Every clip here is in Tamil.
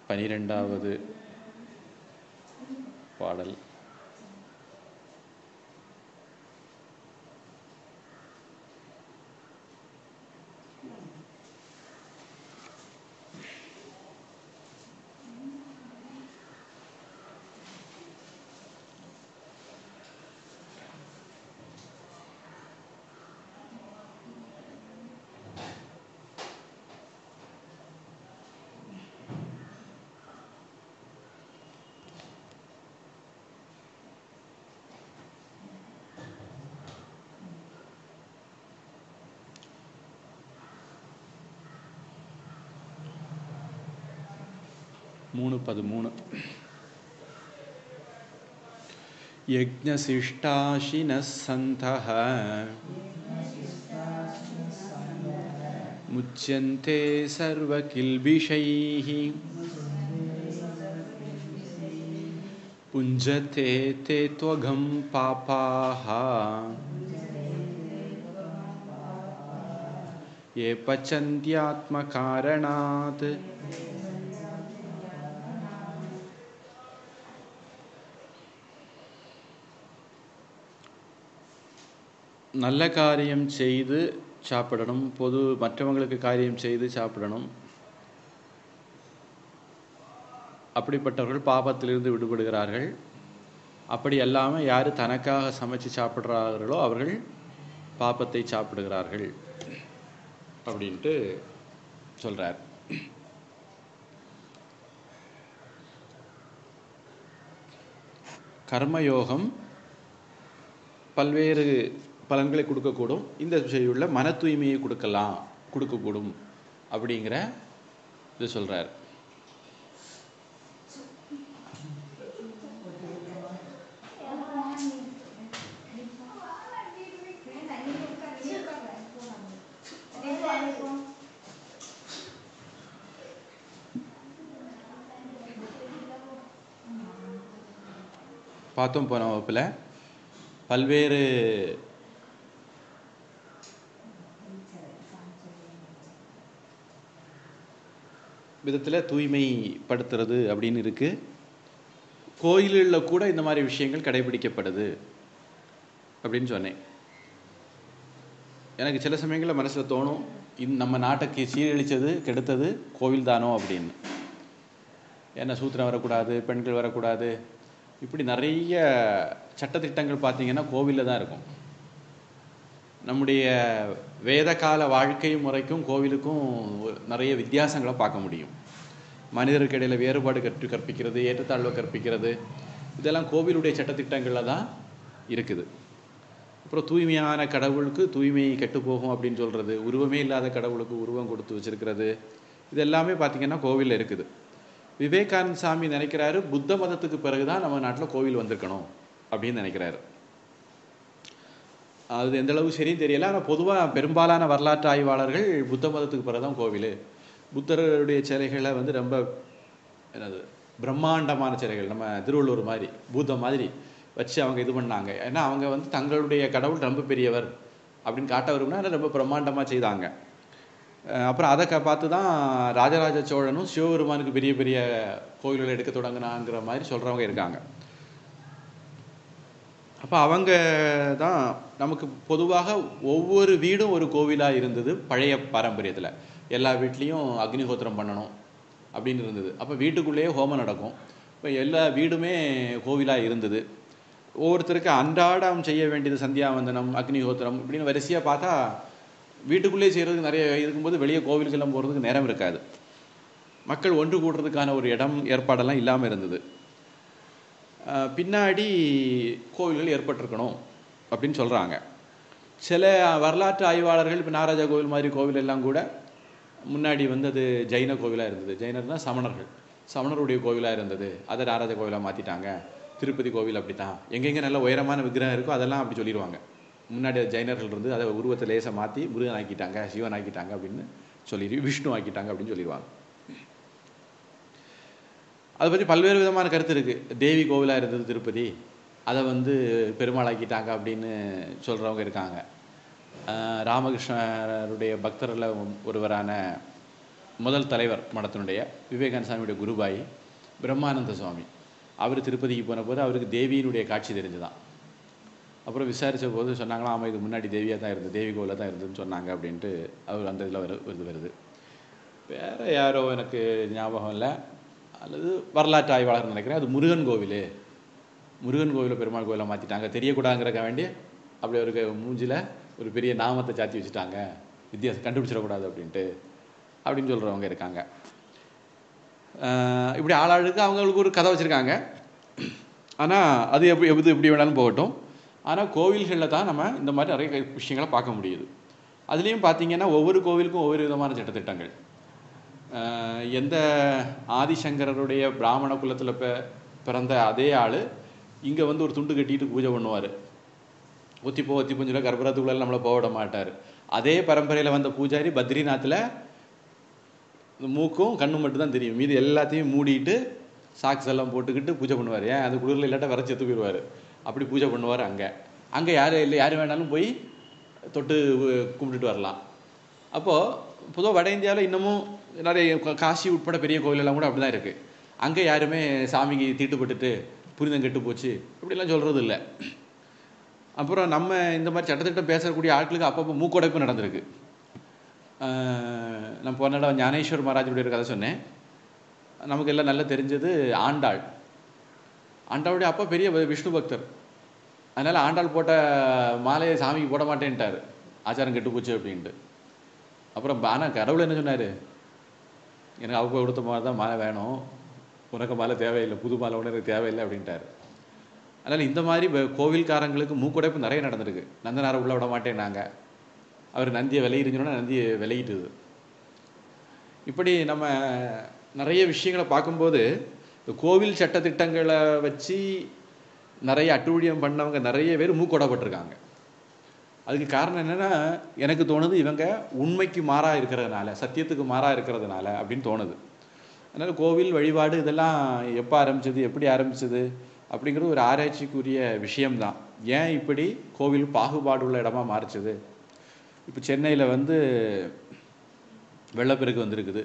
பனிரெண்டாவது பாடல் மூணு பதிமூணு यज्ञशिष्टाशिनः सन्तः मुच्यन्ते सर्वकिल्बिषैः पुञ्जते ते त्वघं पापाः ये पचन्त्यात्मकारणात् நல்ல காரியம் செய்து சாப்பிடணும் பொது மற்றவங்களுக்கு காரியம் செய்து சாப்பிடணும் அப்படிப்பட்டவர்கள் பாபத்திலிருந்து விடுபடுகிறார்கள் அப்படி அல்லாமல் யார் தனக்காக சமைச்சு சாப்பிட்றார்களோ அவர்கள் பாப்பத்தை சாப்பிடுகிறார்கள் அப்படின்ட்டு சொல்கிறார் கர்மயோகம் பல்வேறு பலன்களை கொடுக்கக்கூடும் இந்த விஷயமுள்ள மன தூய்மையை கொடுக்கலாம் கொடுக்கக்கூடும் அப்படிங்கிற இது சொல்கிறார் பார்த்தோம் போன வகுப்பில் பல்வேறு விதத்தில் தூய்மைப்படுத்துறது அப்படின்னு இருக்குது கோயில்களில் கூட இந்த மாதிரி விஷயங்கள் கடைபிடிக்கப்படுது அப்படின்னு சொன்னேன் எனக்கு சில சமயங்களில் மனசில் தோணும் இந் நம்ம நாட்டுக்கு சீரழித்தது கெடுத்தது கோவில் தானோ அப்படின்னு ஏன்னா சூத்திரம் வரக்கூடாது பெண்கள் வரக்கூடாது இப்படி நிறைய சட்டத்திட்டங்கள் பார்த்தீங்கன்னா கோவிலில் தான் இருக்கும் நம்முடைய வேத கால வாழ்க்கை முறைக்கும் கோவிலுக்கும் நிறைய வித்தியாசங்களை பார்க்க முடியும் மனிதருக்கு இடையில வேறுபாடு கற்று கற்பிக்கிறது ஏற்றத்தாழ்வை கற்பிக்கிறது இதெல்லாம் கோவிலுடைய சட்டத்திட்டங்களில் தான் இருக்குது அப்புறம் தூய்மையான கடவுளுக்கு தூய்மை கெட்டுப்போகும் அப்படின்னு சொல்கிறது உருவமே இல்லாத கடவுளுக்கு உருவம் கொடுத்து வச்சிருக்கிறது இது எல்லாமே பார்த்திங்கன்னா கோவிலில் இருக்குது விவேகானந்த சாமி நினைக்கிறாரு புத்த மதத்துக்கு பிறகுதான் நம்ம நாட்டில் கோவில் வந்திருக்கணும் அப்படின்னு நினைக்கிறாரு அது எந்த அளவு சரியும் தெரியல ஆனால் பொதுவாக பெரும்பாலான வரலாற்று ஆய்வாளர்கள் புத்த மதத்துக்கு பிறகுதான் கோவில் புத்தருடைய சிலைகளை வந்து ரொம்ப என்னது பிரம்மாண்டமான சிலைகள் நம்ம திருவள்ளூர் மாதிரி பூதம் மாதிரி வச்சு அவங்க இது பண்ணாங்க ஏன்னா அவங்க வந்து தங்களுடைய கடவுள் ரொம்ப பெரியவர் அப்படின்னு காட்ட வரும்னா ரொம்ப பிரம்மாண்டமாக செய்தாங்க அப்புறம் அதை க பார்த்து தான் ராஜராஜ சோழனும் சிவபெருமானுக்கு பெரிய பெரிய கோயில்களை எடுக்க தொடங்கினாங்கிற மாதிரி சொல்கிறவங்க இருக்காங்க அப்போ அவங்க தான் நமக்கு பொதுவாக ஒவ்வொரு வீடும் ஒரு கோவிலாக இருந்தது பழைய பாரம்பரியத்தில் எல்லா வீட்லேயும் அக்னிஹோத்திரம் பண்ணணும் அப்படின்னு இருந்தது அப்போ வீட்டுக்குள்ளேயே ஹோமம் நடக்கும் இப்போ எல்லா வீடுமே கோவிலாக இருந்தது ஒவ்வொருத்தருக்கு அன்றாடம் செய்ய வேண்டியது சந்தியாவந்தனம் அக்னிஹோத்திரம் இப்படின்னு வரிசையாக பார்த்தா வீட்டுக்குள்ளே செய்கிறதுக்கு நிறைய இருக்கும்போது வெளியே கோவிலுக்கெல்லாம் போகிறதுக்கு நேரம் இருக்காது மக்கள் ஒன்று கூடுறதுக்கான ஒரு இடம் ஏற்பாடெல்லாம் இல்லாமல் இருந்தது பின்னாடி கோவில்கள் ஏற்பட்டிருக்கணும் அப்படின்னு சொல்கிறாங்க சில வரலாற்று ஆய்வாளர்கள் இப்போ நாராஜா கோவில் மாதிரி கோவில் எல்லாம் கூட முன்னாடி வந்து அது ஜைன கோவிலாக இருந்தது ஜைனர்னா சமணர்கள் சமணருடைய கோவிலாக இருந்தது அதை நாராஜ கோவிலாக மாற்றிட்டாங்க திருப்பதி கோவில் அப்படி தான் எங்கெங்கே நல்ல உயரமான விக்கிரகம் இருக்கோ அதெல்லாம் அப்படி சொல்லிடுவாங்க முன்னாடி ஜைனர்கள் இருந்து அதை உருவத்தை லேசை மாற்றி முருகன் ஆக்கிட்டாங்க சிவன் ஆக்கிட்டாங்க அப்படின்னு சொல்லி விஷ்ணு ஆக்கிட்டாங்க அப்படின்னு சொல்லிடுவாங்க அதை பற்றி பல்வேறு விதமான கருத்து இருக்குது தேவி கோவிலாக இருந்தது திருப்பதி அதை வந்து பெருமாள் ஆக்கிட்டாங்க அப்படின்னு சொல்கிறவங்க இருக்காங்க ராமகிருஷ்ணருடைய பக்தரில் ஒருவரான முதல் தலைவர் மடத்தினுடைய விவேகானந்த சாமியுடைய குருபாய் பிரம்மானந்த சுவாமி அவர் திருப்பதிக்கு போன போது அவருக்கு தேவியினுடைய காட்சி தெரிஞ்சுதான் அப்புறம் விசாரித்த போது சொன்னாங்களா ஆமாம் இது முன்னாடி தேவியாக தான் இருந்தது தேவி கோவிலாக தான் இருந்ததுன்னு சொன்னாங்க அப்படின்ட்டு அவர் அந்த இதில் வரு வருது வருது வேறு யாரோ எனக்கு ஞாபகம் இல்லை அல்லது வரலாற்று ஆய்வாளர் நினைக்கிறேன் அது முருகன் கோவில் முருகன் கோவிலை பெருமாள் கோவிலை மாற்றிட்டாங்க தெரியக்கூடாதுங்கிறக்க வேண்டி அப்படி ஒரு மூஞ்சில் ஒரு பெரிய நாமத்தை சாத்தி வச்சுட்டாங்க வித்தியாசம் கண்டுபிடிச்சிடக்கூடாது அப்படின்ட்டு அப்படின்னு சொல்கிறவங்க இருக்காங்க ஆஹ் இப்படி ஆளாளுக்கு அவங்களுக்கு ஒரு கதை வச்சுருக்காங்க ஆனால் அது எப்படி எப்படி எப்படி வேணாலும் போகட்டும் ஆனால் கோவில்களில் தான் நம்ம இந்த மாதிரி நிறைய கை- விஷயங்களை பார்க்க முடியுது அதுலேயும் பார்த்தீங்கன்னா ஒவ்வொரு கோவிலுக்கும் ஒவ்வொரு விதமான சட்டத்திட்டங்கள் ஆஹ் எந்த ஆதிசங்கரருடைய பிராமண குலத்தில் பெ பிறந்த அதே ஆள் இங்கே வந்து ஒரு துண்டு கட்டிட்டு பூஜை பண்ணுவார் ஒத்திப்போ ஒத்திப்போன்னு சொல்லி கர்ப்பரத்துக்குள்ள நம்மளை போக விட மாட்டார் அதே பரம்பரையில் வந்த பூஜாரி பத்ரிநாத்தில் இந்த மூக்கும் கண்ணும் மட்டும் தான் தெரியும் மீதி எல்லாத்தையும் மூடிட்டு சாக்ஸ் எல்லாம் போட்டுக்கிட்டு பூஜை பண்ணுவார் ஏன் அது குளிரில் இல்லாட்ட வர செத்து போயிடுவார் அப்படி பூஜை பண்ணுவார் அங்கே அங்கே யார் இல்லை யார் வேணாலும் போய் தொட்டு வு- கும்பிட்டுட்டு வரலாம் அப்போது பொதுவாக வட இந்தியாவில் இன்னமும் நிறைய கா- காசி உட்பட பெரிய கோயிலெல்லாம் கூட அப்படி தான் இருக்குது அங்கே யாருமே சாமிக்கு தீட்டுப்பட்டுட்டு புரிதம் கெட்டு போச்சு இப்படிலாம் சொல்கிறது இல்லை அப்புறம் நம்ம இந்த மாதிரி சட்டத்திட்டம் பேசக்கூடிய ஆட்களுக்கு அப்பப்போ மூக்கொடைப்பு நடந்திருக்கு ஆஹ் நான் போன இடம் ஞானேஸ்வர் மகாராஜுடைய ஒரு கதை சொன்னேன் நமக்கு எல்லாம் நல்லா தெரிஞ்சது ஆண்டாள் ஆண்டாளுடைய அப்பா பெரிய வி- விஷ்ணு பக்தர் அதனால் ஆண்டாள் போட்ட மாலையை சாமிக்கு போட மாட்டேன்ட்டார் ஆச்சாரம் கெட்டு போச்சு அப்படின்ட்டு அப்புறம் ஆனால் கடவுள் என்ன சொன்னார் எனக்கு அவங்க கொடுத்த மாதிரி தான் மாலை வேணும் உனக்கு மாலை தேவையில்லை புது மாலை ஒன்று எனக்கு தேவையில்லை அப்படின்ட்டார் அதனால் இந்த மாதிரி வ- கோவில்காரங்களுக்கு மூக்குடைப்பு நிறைய நடந்திருக்கு நந்தனாரை உள்ள விட மாட்டேன்னாங்க அவர் நந்தியை விலையிருந்தோன்னா நந்தியை விலையிட்டுது இப்படி நம்ம நிறைய விஷயங்களை பார்க்கும்போது இந்த கோவில் சட்டத்திட்டங்களை வச்சு நிறைய அட்டூழியம் பண்ணவங்க நிறைய பேர் மூக்கொடப்பட்டிருக்காங்க அதுக்கு காரணம் என்னன்னா எனக்கு தோணுது இவங்க உண்மைக்கு மாறா இருக்கிறதுனால சத்தியத்துக்கு மாறா இருக்கிறதுனால அப்படின்னு தோணுது அதனால கோவில் வழிபாடு இதெல்லாம் எப்போ ஆரம்பிச்சது எப்படி ஆரம்பிச்சது அப்படிங்கிறது ஒரு ஆராய்ச்சிக்குரிய விஷயம்தான் ஏன் இப்படி கோவில் பாகுபாடு உள்ள இடமா மாறிச்சது இப்போ சென்னையில் வந்து வெள்ளப்பெருக்கு வந்திருக்குது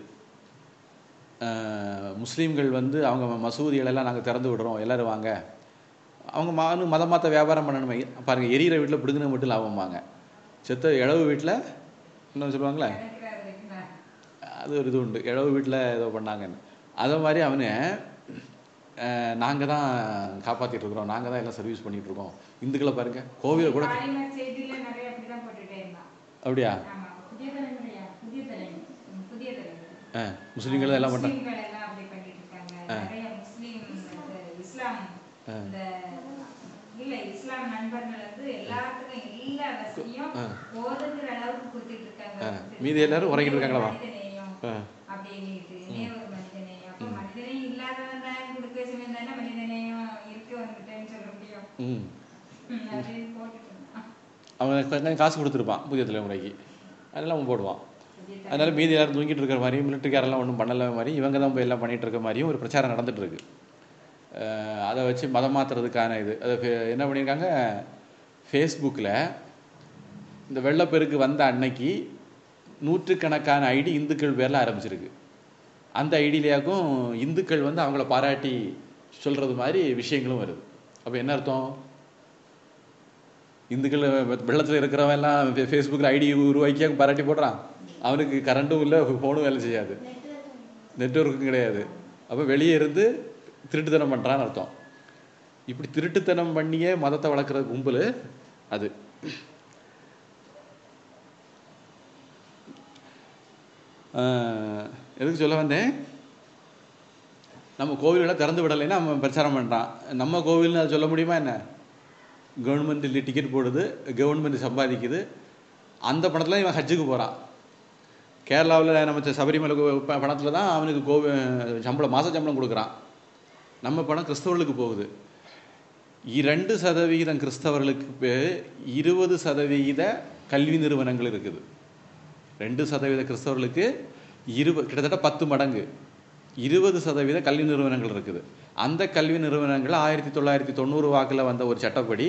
அஹ் முஸ்லீம்கள் வந்து அவங்க மசூதிகளெல்லாம் நாங்கள் திறந்து விடுறோம் எல்லாரும் வாங்க அவங்க மானு மதம் மாற்ற வியாபாரம் பண்ணணுமே பாருங்கள் எரியிற வீட்டில் பிடுங்கின மட்டும் லாபம்பாங்க செத்த இழவு வீட்டில் என்ன சொல்லுவாங்களே அது ஒரு இது உண்டு இழவு வீட்டில் ஏதோ பண்ணாங்கன்னு அதே மாதிரி அவனு நாங்கள் தான் காப்பாற்றிட்டு இருக்கிறோம் நாங்கள் தான் எல்லாம் சர்வீஸ் பண்ணிட்டு இருக்கோம் இந்துக்களை பாருங்க கோவிலை கூட பாலிமர் செய்தியில நிறைய அப்படிதான் போட்டுட்டே இருந்தான் அப்படியா ஆமா புதிய தலைமுறையா புதிய தலைமுறை ம், புதிய தலைமுறை ஆ முஸ்லீம்கள் எல்லாம் பண்ணுறாங்க முஸ்லிம்கள் எல்லாம் அப்படி பண்ணிட்டு இருக்காங்க நிறைய முஸ்லீம் இந்த இஸ்லாம் இந்த இல்ல இஸ்லாம் நண்பர்கள் வந்து எல்லாத்துக்கும் எல்லா வசதியும் போதுங்கிற அளவுக்கு கொடுத்துட்டு இருக்காங்க மீதி எல்லாரும் உறங்கிட்டு இருக்காங்களா? மனிதநேயம் ஆ அப்படின்னுட்டு இனே ஒரு மனிதநேயம் அப்ப மனிதநேயம் இல்லாதவன் தான் கொடுக்க வச்சவன் தானே மனிதநேயம் இருக்கு வந்துட்டேன்னு சொல்ல முடியும் ம் ம், அப்படின்னு போட்டுட்டு இருந்தான் அவன் கொஞ்சம் காசு கொடுத்துருப்பான் புதிய தலைமுறைக்கு அதெல்லாம் அவன் போடுவான் புதிய அதனால மீதி எல்லாரும் தூங்கிட்டு இருக்கிற மாதிரியும் மிலிட்டரிக்காரெல்லாம் ஒன்றும் பண்ணல மாதிரி இவங்க தான் போய் எல்லாம் பண்ணிட்டு இருக்க மாதிரியும் ஒரு பிரச்சாரம் நடந்துட்டு இருக்கு அஹ் அதை வச்சு மதம் மாற்றுறதுக்கான இது அதை ஃபே- என்ன பண்ணியிருக்காங்க ஃபேஸ்புக்கில் இந்த வெள்ளப்பெருக்கு வந்த அன்னைக்கு நூற்றுக்கணக்கான ஐடி இந்துக்கள் பேரில் ஆரம்பிச்சிருக்கு அந்த ஐடியிலேயாக்கும் இந்துக்கள் வந்து அவங்கள பாராட்டி சொல்கிறது மாதிரி விஷயங்களும் வருது அப்போ என்ன அர்த்தம் இந்துக்கள் வெள்ளத்தில் இருக்கிறவன் எல்லாம் ஃபேஸ்புக்கில் ஐடி உருவாக்கி பாராட்டி போடுறான் அவனுக்கு கரண்ட்டும் இல்லை ஃபோனும் வேலை செய்யாது நெட்வொர்க்கும் கிடையாது அப்போ வெளியே இருந்து திருட்டுத்தனம் பண்ணுறான்னு அர்த்தம் இப்படி திருட்டுத்தனம் பண்ணியே மதத்தை வளர்க்குற கும்பல் அது ஆஹ், எதுக்கு சொல்ல வந்தேன் நம்ம கோவில்களை திறந்து விடலைன்னா அவன் பிரச்சாரம் பண்ணுறான் நம்ம கோவில்னு அதை சொல்ல முடியுமா என்ன கவர்மெண்ட் இல்லை டிக்கெட் போடுது கவர்மெண்ட் சம்பாதிக்குது அந்த பணத்தில் இவன் ஹஜ்ஜுக்கு போகிறான் கேரளாவில் நம்ம ச- சபரிமலை பணத்தில் தான் அவனுக்கு கோவி சம்பளம் மாத சம்பளம் கொடுக்குறான் நம்ம பணம் கிறிஸ்தவர்களுக்கு போகுது இரண்டு சதவிகிதம் கிறிஸ்தவர்களுக்கு பே- இருபது சதவிகித கல்வி நிறுவனங்கள் இருக்குது ரெண்டு சதவீத கிறிஸ்தவர்களுக்கு இருபது கிட்டத்தட்ட பத்து மடங்கு இருபது சதவீத கல்வி நிறுவனங்கள் இருக்குது அந்த கல்வி நிறுவனங்கள் ஆயிரத்தி தொள்ளாயிரத்தி தொண்ணூறு வாக்கில் வந்த ஒரு சட்டப்படி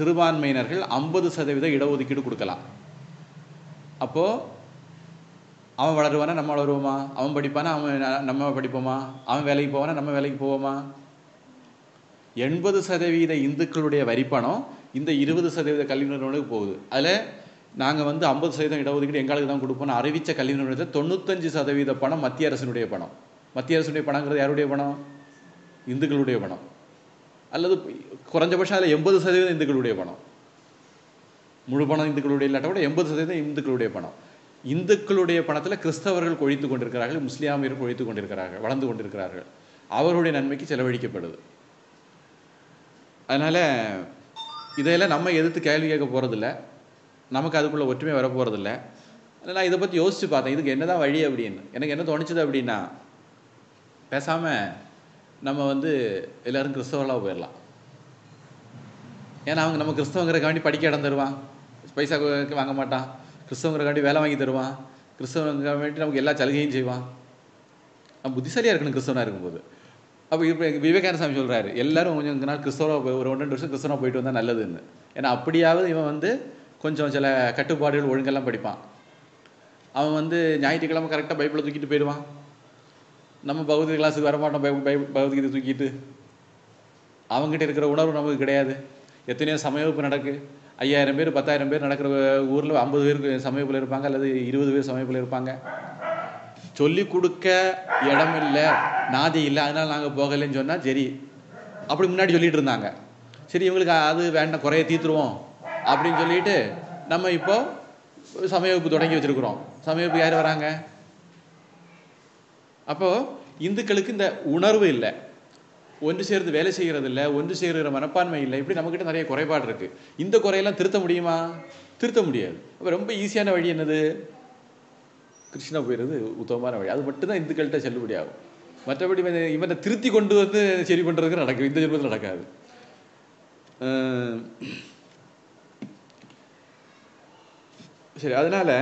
சிறுபான்மையினர்கள் ஐம்பது சதவீத இடஒதுக்கீடு கொடுக்கலாம் அப்போது அவன் வளருவானா நம்ம வளருவோமா அவன் படிப்பானா அவன் ந- நம்ம படிப்போமா அவன் வேலைக்கு போவானா நம்ம வேலைக்கு போவோமா எண்பது சதவீத இந்துக்களுடைய வரிப்பணம் இந்த இருபது சதவீத கல்வி நிறுவனங்களுக்கு போகுது அதில் நாங்கள் வந்து ஐம்பது சதவீதம் இடஒதுக்கீடு எங்களுக்கு தான் கொடுப்போம்னு அறிவித்த கல்வி நிறுவனத்தில் தொண்ணூத்தஞ்சு சதவீத பணம் மத்திய அரசினுடைய பணம் மத்திய அரசினுடைய பணங்கிறது யாருடைய பணம் இந்துக்களுடைய பணம் அல்லது குறைஞ்சபட்சம் அதில் எண்பது சதவீதம் இந்துக்களுடைய பணம் முழு பணம் இந்துக்களுடைய இல்லாட்ட கூட எண்பது சதவீதம் இந்துக்களுடைய பணம் இந்துக்களுடைய பணத்தில் கிறிஸ்தவர்கள் கொழித்து கொண்டிருக்கிறார்கள் முஸ்லியாமியர்கள் கொழித்து கொண்டிருக்கிறார்கள் வளர்ந்து கொண்டிருக்கிறார்கள் அவர்களுடைய நன்மைக்கு செலவழிக்கப்படுது அதனால இதையெல்லாம் நம்ம எதிர்த்து கேள்வி கேட்க போறதில்ல நமக்கு அதுக்குள்ள ஒற்றுமை வர போறதில்ல நான் இதை பற்றி யோசிச்சு பார்த்தேன் இதுக்கு என்னதான் வழி அப்படின்னு எனக்கு என்ன தோணுச்சுது அப்படின்னா பேசாம நம்ம வந்து எல்லாரும் கிறிஸ்தவர்களாக போயிடலாம் ஏன்னா அவங்க நம்ம கிறிஸ்தவங்கிறக்காண்டி படிக்க இடம் தருவான் பைசா கு- வாங்க மாட்டான் கிறிஸ்தவங்கிறக்காண்டி வேலை வாங்கி தருவான் கிறிஸ்தவங்க வேண்டி நமக்கு எல்லா சலுகையும் செய்வான் நம்ம புத்திசாலியாக இருக்கணும் கிறிஸ்தவனாக இருக்கும்போது அப்போ இப்போ விவேகானந்த சாமி சொல்றாரு எல்லாரும் கொஞ்சம் கொஞ்ச நாள் கிறிஸ்தவராக போய் ஒரு ஒன்று ரெண்டு வருஷம் கிறிஸ்தவனாக போயிட்டு வந்தால் நல்லதுன்னு ஏன்னா அப்படியாவது இவன் வந்து கொஞ்சம் சில கட்டுப்பாடுகள் ஒழுங்கெல்லாம் படிப்பான் அவன் வந்து ஞாயிற்றுக்கிழமை கரெக்டாக பைபிளை தூக்கிட்டு போயிடுவான் நம்ம பௌத்திக கிளாஸுக்கு வரமாட்டோம் பை பை பௌத்திகத்தை தூக்கிட்டு அவங்ககிட்ட இருக்கிற உணர்வு நமக்கு கிடையாது எத்தனையோ சமயவகுப்பு நடக்கு ஐயாயிரம் பேர் பத்தாயிரம் பேர் நடக்கிற ஊரில் ஐம்பது பேருக்கு சமயப்பில் இருப்பாங்க அல்லது இருபது பேர் சமயப்பில் இருப்பாங்க சொல்லி கொடுக்க இடம் இல்லை நாதி இல்லை அதனால நாங்கள் போகலைன்னு சொன்னால் சரி அப்படி முன்னாடி சொல்லிட்டு இருந்தாங்க சரி இவங்களுக்கு அது வேண்டாம் குறைய தீர்த்துருவோம் அப்படின்னு சொல்லிட்டு நம்ம இப்போ சமயவகுப்பு தொடங்கி வச்சிருக்கிறோம் சமயவகுப்பு யார் வராங்க அப்போ இந்துக்களுக்கு இந்த உணர்வு இல்லை ஒன்று சேர்ந்து வேலை செய்கிறது இல்லை ஒன்று சேர்கிற மனப்பான்மை இல்லை இப்படி நம்மக்கிட்ட நிறைய குறைபாடு இருக்கு இந்த குறையெல்லாம் திருத்த முடியுமா திருத்த முடியாது அப்போ ரொம்ப ஈஸியான வழி என்னது கிருஷ்ணா போயிடுறது உத்தமமான வழி அது மட்டும்தான் இந்துக்கள்கிட்ட செல்லுபடி ஆகும் மற்றபடி இவனை இவனை திருத்தி கொண்டு வந்து சரி பண்ணுறதுக்கு நடக்கும் இந்த ஜென்மத்தில் நடக்காது அஹ் சரி அதனால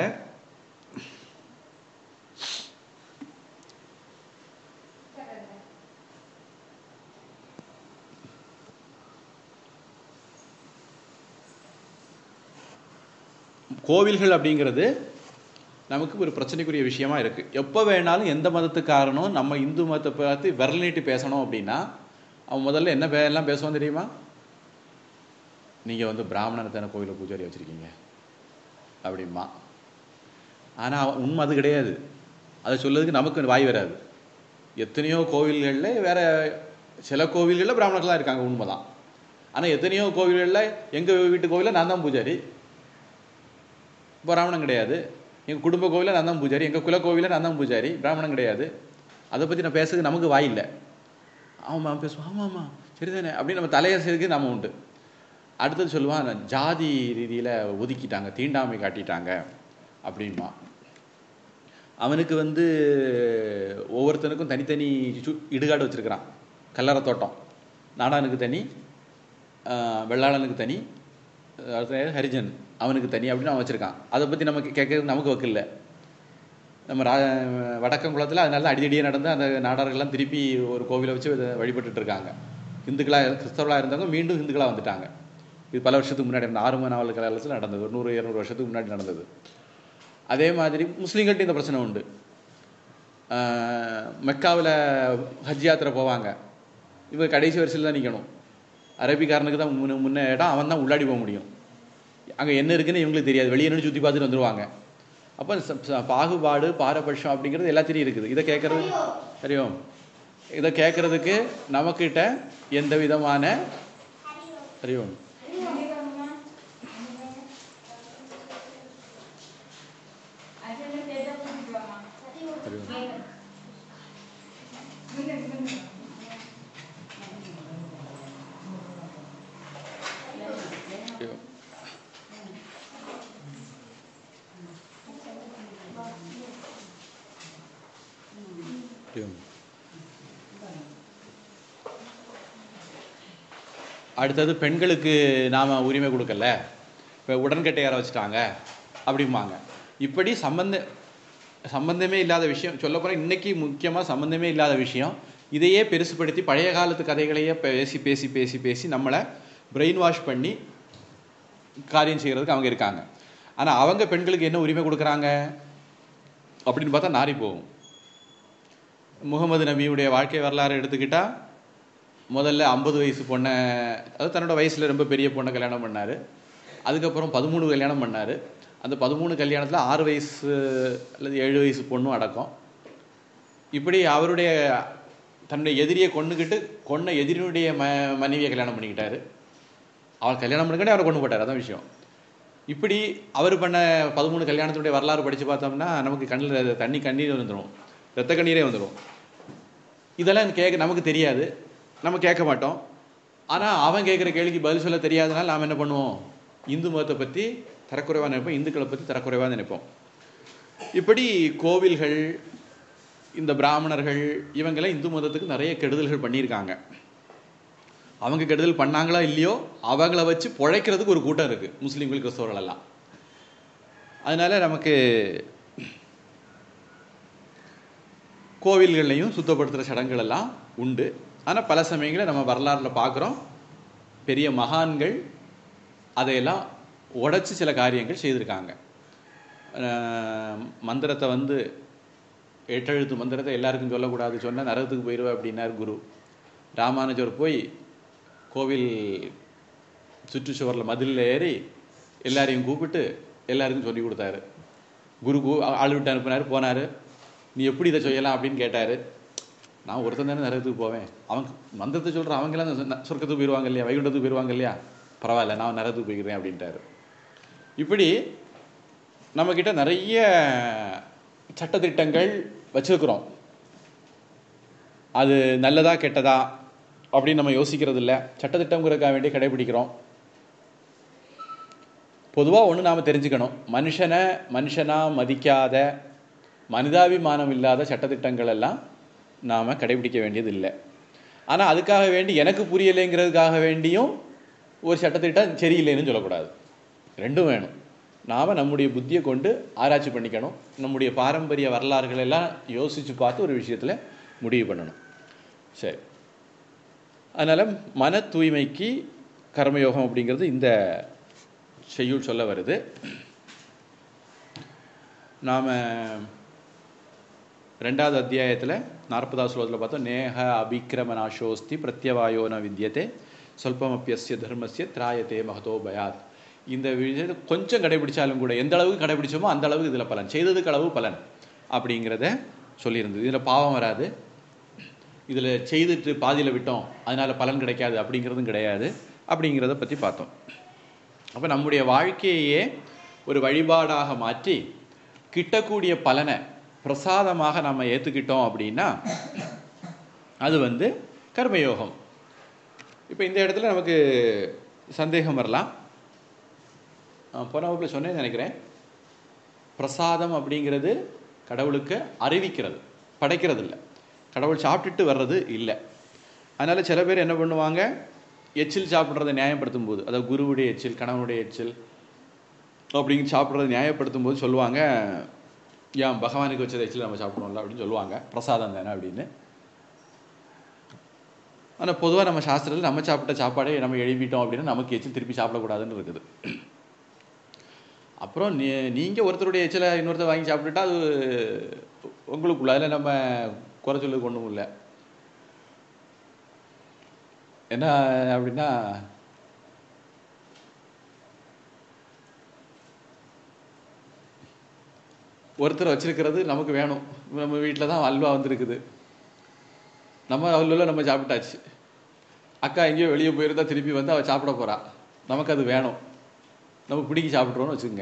கோவில்கள் அப்படிங்கிறது நமக்கு ஒரு பிரச்சனைக்குரிய விஷயமா இருக்கு எப்போ வேணாலும் எந்த மதத்துக்காரனும் நம்ம இந்து மதத்தை பார்த்து விரல் நீட்டி பேசணும் அப்படின்னா அவன் முதல்ல என்ன பே- எல்லாம் பேசுவான் தெரியுமா நீங்க வந்து பிராமணனை தானே கோயில பூஜாரி வச்சிருக்கீங்க அப்படிமா ஆனா அவன் உண்மை அது கிடையாது அதை சொல்லதுக்கு நமக்கு வாய் வராது எத்தனையோ கோவில்களில் வேற சில கோவில்களில் பிராமணர்கள்லாம் இருக்காங்க உண்மைதான் ஆனா எத்தனையோ கோவில்களில் எங்க வீட்டு கோவிலில் நான் தான் பூஜாரி பிராமணன் கிடையாது எங்கள் குடும்ப கோவிலில் நான் தான் பூஜாரி எங்கள் குல கோவிலில் நான் தான் பூஜாரி பிராமணன் கிடையாது அதை பற்றி நான் பேசுறதுக்கு நமக்கு வாய் இல்லை ஆமாம் அவன் பேசுவான் ஆமாம் ஆமாம் சரிதானே அப்படின்னு நம்ம தலையரசுக்கு நாம உண்டு அடுத்தது சொல்லுவான் நான் ஜாதி ரீதியில் ஒதுக்கிட்டாங்க தீண்டாமை காட்டிட்டாங்க அப்படின்மா அவனுக்கு வந்து ஒவ்வொருத்தனுக்கும் தனித்தனி சு- இடுகாடு வச்சிருக்கிறான் கல்லறை தோட்டம் நாடானுக்கு தனி ஆஹ் வெள்ளாளனுக்கு தனி அடுத்து ஹரிஜன் அவனுக்கு தனி அப்படின்னு அவன் வச்சிருக்கான் அதை பற்றி நமக்கு கேட்கறது நமக்கு வக்கில்ல நம்ம ரா வடக்கங்குளத்தில் அதனால தான் அடிதடியே நடந்து அந்த நாடார்கள்லாம் திருப்பி ஒரு கோவிலை வச்சு இதை வழிபட்டுட்டு இருக்காங்க இந்துக்களாக கிறிஸ்தவர்களாக இருந்தவங்க மீண்டும் இந்துக்களாக வந்துட்டாங்க இது பல வருஷத்துக்கு முன்னாடி நடந்த ஆறும நாவல் காலத்தில் நடந்தது ஒரு நூறு இரநூறு வருஷத்துக்கு முன்னாடி நடந்தது அதே மாதிரி முஸ்லீம்கள்ட்ட இந்த பிரச்சனை உண்டு மெக்காவில் ஹஜ் யாத்திரை போவாங்க இவங்க கடைசி வரிசையில் தான் நிற்கணும் அரபிக்காரனுக்கு தான் முன்ன முன்ன இடம் அவன் தான் உள்ளாடி போக முடியும் அங்கே என்ன இருக்குன்னு இவங்களுக்கு தெரியாது வெளியே நின்று சுற்றி பார்த்துட்டு வந்துருவாங்க அப்போ ச- ச- பாகுபாடு பாரபட்சம் அப்படிங்கிறது எல்லாத்திலையும் இருக்குது இதை கேட்கறது தெரியும் இதை கேட்கறதுக்கு நமக்கிட்ட எந்த விதமான தெரியும் அதெல்லாம் கேட்டா கூட்டிட்டு வாமா. தெரியும் முன்ன, முன்ன. தெரியும் தெரியும் அடுத்தது பெண்களுக்கு நாம உரிமை கொடுக்கல இப்போ உடன்கட்டையார வச்சுட்டாங்க அப்படிம்பாங்க இப்படி சம்பந்த சம்பந்தமே இல்லாத விஷயம் சொல்ல போனால் இன்னைக்கு முக்கியமாக சம்பந்தமே இல்லாத விஷயம் இதையே பெருசுபடுத்தி பழைய காலத்து கதைகளையே பேசி பேசி பேசி பேசி நம்மளை பிரெயின் வாஷ் பண்ணி காரியம் செய்கிறதுக்கு அவங்க இருக்காங்க ஆனால் அவங்க பெண்களுக்கு என்ன உரிமை கொடுக்குறாங்க அப்படின்னு பார்த்தா நாரி போகும் முகமது நபியுடைய வாழ்க்கை வரலாறு எடுத்துக்கிட்டா முதல்ல ஐம்பது வயசு பொண்ணை அதாவது தன்னோட வயசில் ரொம்ப பெரிய பொண்ணை கல்யாணம் பண்ணார் அதுக்கப்புறம் பதிமூணு கல்யாணம் பண்ணார் அந்த பதிமூணு கல்யாணத்தில் ஆறு வயசு அல்லது ஏழு வயசு பொண்ணும் அடக்கம் இப்படி அவருடைய தன்னுடைய எதிரியை கொண்டுக்கிட்டு கொன்ன எதிரியுடைய ம மனைவியை கல்யாணம் பண்ணிக்கிட்டாரு அவர் கல்யாணம் பண்ணிக்கிட்டே அவரை கொண்டு போட்டார் அதான் விஷயம் இப்படி அவர் பண்ண பதிமூணு கல்யாணத்துடைய வரலாறு படித்து பார்த்தோம்னா நமக்கு கண்ணில் தண்ணி கண்ணீர் வந்துடும் ரத்த கண்ணீரே வந்துடும் இதெல்லாம் கேட்க நமக்கு தெரியாது நம்ம கேட்க மாட்டோம் ஆனால் அவன் கேட்குற கேள்விக்கு பதில் சொல்ல தெரியாதனால நாம் என்ன பண்ணுவோம் இந்து மதத்தை பற்றி தரக்குறைவாக நினைப்போம் இந்துக்களை பற்றி தரக்குறைவாக நினைப்போம் இப்படி கோவில்கள் இந்த பிராமணர்கள் இவங்கெல்லாம் இந்து மதத்துக்கு நிறைய கெடுதல்கள் பண்ணியிருக்காங்க அவங்க கெடுதல் பண்ணாங்களா இல்லையோ அவங்கள வச்சு பிழைக்கிறதுக்கு ஒரு கூட்டம் இருக்குது முஸ்லீம்கள் கிறிஸ்தவர்கள் எல்லாம் அதனால நமக்கு கோவில்கள்லையும் சுத்தப்படுத்துகிற சடங்குகள் எல்லாம் உண்டு ஆனால் பல சமயங்களில் நம்ம வரலாறுல பார்க்குறோம் பெரிய மகான்கள் அதையெல்லாம் உடைச்சு சில காரியங்கள் செய்திருக்காங்க அஹ் மந்திரத்தை வந்து எட்டெழுத்து மந்திரத்தை எல்லாருக்கும் சொல்லக்கூடாது சொன்னால் நரகத்துக்கு போயிடுவேன் அப்படின்னார் குரு ராமானுஜர் போய் கோவில் சுற்றுச்சுவரில் மதிலில் ஏறி எல்லாரையும் கூப்பிட்டு எல்லாருக்கும் சொல்லி கொடுத்தாரு குரு கூ- ஆள் விட்டு அனுப்புனார் போனார் நீ எப்படி இதை செய்யலாம் அப்படின்னு கேட்டார் நான் ஒருத்தன் தானே நரகத்துக்கு போவேன் அவங்க மந்திரத்தை சொல்கிற அவங்கெல்லாம் சொன்ன- சொர்க்கத்துக்கு போயிடுவாங்க இல்லையா வைகுண்டத்துக்கு போயிடுவாங்க இல்லையா பரவாயில்ல நான் நரகத்துக்கு போய்க்கிறேன் அப்படின்ட்டாரு இப்படி நம்மக்கிட்ட நிறைய சட்டத்திட்டங்கள் வச்சிருக்கிறோம் அது நல்லதா கெட்டதா அப்படின்னு நம்ம யோசிக்கிறது இல்லை சட்டத்திட்டங்கிறதுக்காக வேண்டி கடைபிடிக்கிறோம் பொதுவாக ஒன்று நாம் தெரிஞ்சுக்கணும் மனுஷனை மனுஷனாக மதிக்காத மனிதாபிமானம் இல்லாத சட்டத்திட்டங்கள் எல்லாம் நாம் கடைபிடிக்க வேண்டியது இல்லை ஆனால் அதுக்காக வேண்டி எனக்கு புரியலைங்கிறதுக்காக வேண்டியும் ஒரு சட்டத்திட்டம் சரியில்லைன்னு சொல்லக்கூடாது ரெண்டும் வேணும் நாம் நம்முடைய புத்தியை கொண்டு ஆராய்ச்சி பண்ணிக்கணும் நம்முடைய பாரம்பரிய வரலாறுகள் எல்லாம் யோசித்து பார்த்து ஒரு விஷயத்தில் முடிவு பண்ணணும் சரி அதனால் மன தூய்மைக்கு கர்மயோகம் அப்படிங்கிறது இந்த செய்யுள் சொல்ல வருது நாம் ரெண்டாவது அத்தியாயத்தில் நாற்பதாவது ஸ்லோகத்தில் பார்த்தோம் நேஹ அபிக்கிரம நாசோஸ்தி பிரத்யவாயோ ந வித்யதே சொல்பமப்பியஸ்ய தர்மஸ்ய திராயத்தே மகதோ பயாத் இந்த விஷயத்தை கொஞ்சம் கடைபிடிச்சாலும் கூட எந்த அளவுக்கு கடைபிடிச்சோமோ அந்த அளவுக்கு இதில் பலன் செய்ததுக்கு அளவு பலன் அப்படிங்கிறத சொல்லியிருந்தது இதில் பாவம் வராது இதில் செய்துட்டு பாதியில் விட்டோம் அதனால பலன் கிடைக்காது அப்படிங்கிறதும் கிடையாது அப்படிங்கிறத பற்றி பார்த்தோம் அப்போ நம்முடைய வாழ்க்கையே ஒரு வழிபாடாக மாற்றி கிட்டக்கூடிய பலனை பிரசாதமாக நம்ம ஏற்றுக்கிட்டோம் அப்படின்னா அது வந்து கர்மயோகம் இப்போ இந்த இடத்துல நமக்கு சந்தேகம் வரலாம் நான் போன வகுப்பில் சொன்னேன்னு நினைக்கிறேன் பிரசாதம் அப்படிங்கிறது கடவுளுக்கு அறிவிக்கிறது படைக்கிறது இல்லை கடவுள் சாப்பிட்டுட்டு வர்றது இல்லை அதனால் சில பேர் என்ன பண்ணுவாங்க எச்சில் சாப்பிட்றதை நியாயப்படுத்தும் போது அதாவது குருவுடைய எச்சில் கணவனுடைய எச்சில் அப்படின்னு சாப்பிட்றதை நியாயப்படுத்தும் போது சொல்லுவாங்க ஏன் பகவானுக்கு வச்ச எச்சில் நம்ம சாப்பிடணும்ல அப்படின்னு சொல்லுவாங்க பிரசாதம் தானே அப்படின்னு ஆனால் பொதுவாக நம்ம சாஸ்திரத்தில் நம்ம சாப்பிட்ட சாப்பாடே நம்ம எழுப்பிட்டோம் அப்படின்னா நமக்கு எச்சில் திருப்பி சாப்பிடக்கூடாதுன்னு இருக்குது அப்புறம் நீ நீங்கள் ஒருத்தருடைய எச்சிலை இன்னொருத்தர் வாங்கி சாப்பிட்டுட்டா அது உங்களுக்குள்ள அதில் நம்ம குறை சொல்லுக்கு ஒன்றும் இல்லை என்ன அப்படின்னா ஒருத்தர் வச்சிருக்கிறது நமக்கு வேணும் நம்ம வீட்டில் தான் அல்வா வந்திருக்குது நம்ம அல்வாவில் நம்ம சாப்பிட்டாச்சு அக்கா எங்கேயோ வெளியே போயிருந்தா திருப்பி வந்து அவள் சாப்பிட போறா நமக்கு அது வேணும் நம்ம பிடிக்கி சாப்பிட்றோன்னு வச்சுக்கோங்க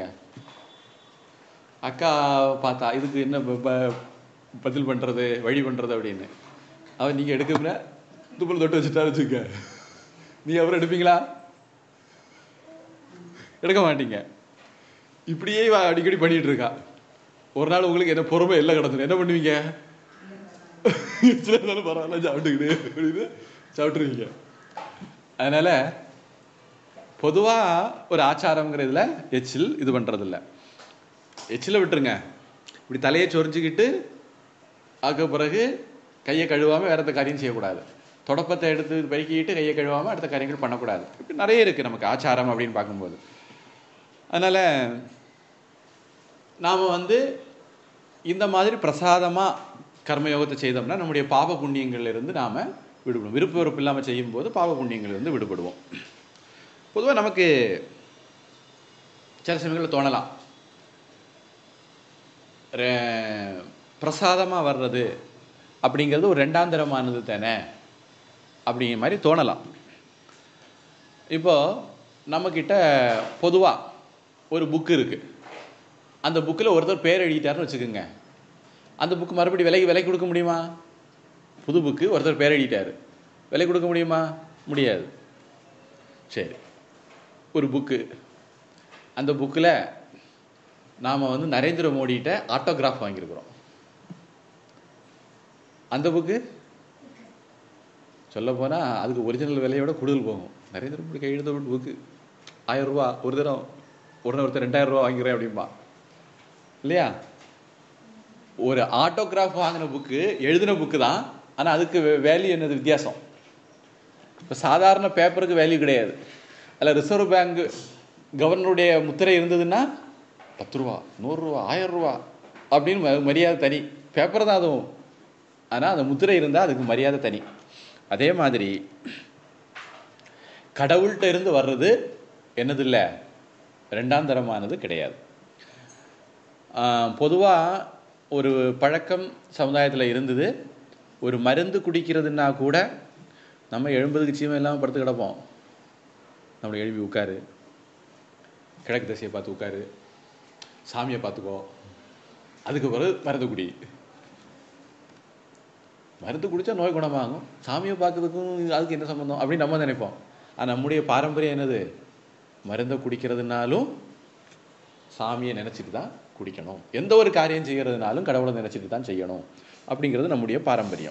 அக்கா பார்த்தா இதுக்கு என்ன ப- ப- பதில் பண்ணுறது வழி பண்ணுறது அப்படின்னு அவன் நீங்கள் எடுக்கல துப்புள் தொட்டு வச்சுட்டா வச்சுக்க நீ அப்புறம் எடுப்பீங்களா எடுக்க மாட்டீங்க இப்படியே இவ அடிக்கடி பண்ணிட்டு இருக்கா ஒரு நாள் உங்களுக்கு என்ன பொறுமை எல்லாம் கிடந்துடும் என்ன பண்ணுவீங்க சில இருந்தாலும் பரவாயில்ல சாப்பிட்டுக்கிட்டு அப்படின்னு சாப்பிட்ருவீங்க அதனால பொதுவா ஒரு ஆச்சாரங்கிறதுல எச்சில் இது பண்றது இல்ல எச்சில விட்டுருங்க இப்படி தலையை சொரிஞ்சுக்கிட்டு அதுக்கு பிறகு கையை கழுவாம வேற எந்த காரியம் செய்யக்கூடாது தொடப்பத்தை எடுத்து பெருக்கிட்டு கையை கழுவாம அடுத்த காரியங்கள் பண்ணக்கூடாது இப்படி நிறைய இருக்கு நமக்கு ஆச்சாரம் அப்படின்னு பார்க்கும்போது அதனால நாம வந்து இந்த மாதிரி பிரசாதமாக கர்மயோகத்தை செய்தோம்னா நம்முடைய பாவ புண்ணியங்கள்ல இருந்து நாம் விடுபடுவோம் விருப்ப வெறுப்பு இல்லாமல் செய்யும்போது பாவ புண்ணியங்கள்ல இருந்து விடுபடுவோம் பொதுவாக நமக்கு சில சமயங்களில் தோணலாம் பிரசாதமாக வர்றது அப்படிங்கிறது ஒரு ரெண்டாந்தரமானது தானே அப்படிங்கிற மாதிரி தோணலாம் இப்போ நம்மக்கிட்ட பொதுவாக ஒரு புக்கு இருக்குது அந்த புக்கில் ஒருத்தர் பேர் எழுதிட்டாருன்னு வச்சுக்கோங்க அந்த புக்கு மறுபடி விலைக்கு விலை கொடுக்க முடியுமா புது புக்கு ஒருத்தர் பேர் எழுதிட்டாரு விலை கொடுக்க முடியுமா முடியாது சரி ஒரு புக்கு அந்த புக்கில் நாம் வந்து நரேந்திர மோடிகிட்ட ஆட்டோகிராஃப் வாங்கியிருக்கிறோம் அந்த புக்கு சொல்ல போனால் அதுக்கு ஒரிஜினல் விலையோட கூடுதல் போகும் நரேந்திர மோடி கையெழுத்த ஒரு புக்கு ஆயிரம் ரூபா ஒரு தினம் உடனே ஒருத்தர் ரெண்டாயிரம் ரூபா வாங்கிக்கிறேன் அப்படிம்பா இல்லையா ஒரு ஆட்டோகிராஃப் வாங்கின புக்கு எழுதின புக்கு தான் ஆனால் அதுக்கு வேல்யூ என்னது வித்தியாசம் இப்போ சாதாரண பேப்பருக்கு வேல்யூ கிடையாது அதில் ரிசர்வ் பேங்க் கவர்னருடைய முத்திரை இருந்ததுன்னா பத்து ரூபா நூறுரூவா ஆயிரம் ரூபா அப்படின்னு ம- மரியாதை தனி பேப்பர் தான் அதுவும் ஆனால் அந்த முத்திரை இருந்தால் அதுக்கு மரியாதை தனி அதே மாதிரி கடவுள்கிட்ட இருந்து வர்றது என்னது இல்லை ரெண்டாம் தரமானது கிடையாது பொதுவாக ஒரு பழக்கம் சமுதாயத்தில் இருந்தது ஒரு மருந்து குடிக்கிறதுனா கூட நம்ம எழும்பதுக்கு சீமை இல்லாமல் படுத்து கிடப்போம் நம்மளை எழுப்பி உட்காரு கிழக்கு திசையை பார்த்து உட்காரு சாமியை பார்த்துக்கோ அதுக்கு பிறகு மருந்து குடி மருந்து குடிச்சா நோய் குணமாகும் சாமியை பார்க்கறதுக்கும் அதுக்கு என்ன சம்மந்தம் அப்படின்னு நம்ம நினைப்போம் ஆனால் நம்முடைய பாரம்பரியம் என்னது மருந்தை குடிக்கிறதுனாலும் சாமியை நினச்சிட்டு தான் குடிக்கணும் எந்த ஒரு காரியம் செய்கிறதுனாலும் கடவுளை நினச்சிட்டு தான் செய்யணும் அப்படிங்கிறது நம்முடைய பாரம்பரியம்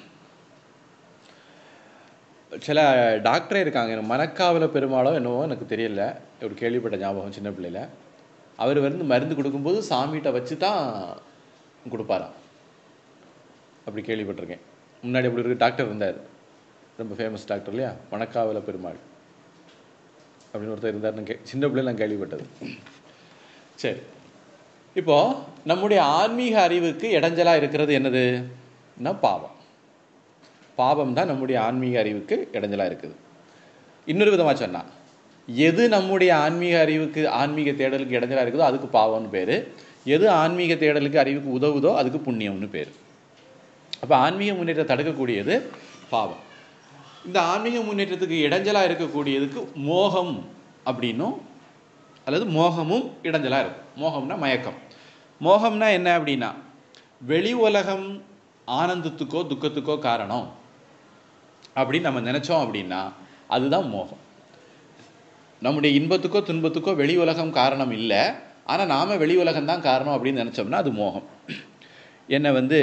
சில டாக்டரே இருக்காங்க எனக்கு மணக்காவல பெருமாளோ என்னவோ எனக்கு தெரியல ஒரு கேள்விப்பட்ட ஞாபகம் சின்ன பிள்ளையில அவர் வந்து மருந்து கொடுக்கும்போது சாமிகிட்ட வச்சு தான் கொடுப்பாராம் அப்படி கேள்விப்பட்டிருக்கேன் முன்னாடி அப்படி ஒரு டாக்டர் இருந்தார் ரொம்ப ஃபேமஸ் டாக்டர் இல்லையா மணக்காவல பெருமாள் அப்படின்னு ஒருத்தர் இருந்தார்னு கே சின்ன பிள்ளைல நான் கேள்விப்பட்டது சரி இப்போ நம்முடைய ஆன்மீக அறிவுக்கு இடைஞ்சலா இருக்கிறது என்னது பாவம் பாவம் தான் நம்முடைய ஆன்மீக அறிவுக்கு இடைஞ்சலா இருக்குது இன்னொரு விதமா சொன்னா எது நம்முடைய ஆன்மீக அறிவுக்கு ஆன்மீக தேடலுக்கு இடைஞ்சலா இருக்குதோ அதுக்கு பாவம்னு பேரு எது ஆன்மீக தேடலுக்கு அறிவுக்கு உதவுதோ அதுக்கு புண்ணியம்னு பேர் அப்ப ஆன்மீக முன்னேற்றத்தை தடுக்கக்கூடியது பாவம் இந்த ஆன்மீக முன்னேற்றத்துக்கு இடைஞ்சலா இருக்கக்கூடியதுக்கு மோகம் அப்படின்னும் அல்லது மோகமும் இடைஞ்சலா இருக்கும் மோகம்னா மயக்கம் மோகம்னா என்ன அப்படின்னா வெளி உலகம் ஆனந்தத்துக்கோ துக்கத்துக்கோ காரணம் அப்படின்னு நம்ம நினைச்சோம் அப்படின்னா அதுதான் மோகம் நம்முடைய இன்பத்துக்கோ துன்பத்துக்கோ வெளி உலகம் காரணம் இல்லை ஆனா நாம வெளி உலகம் தான் காரணம் அப்படின்னு நினைச்சோம்னா அது மோகம் என்னை வந்து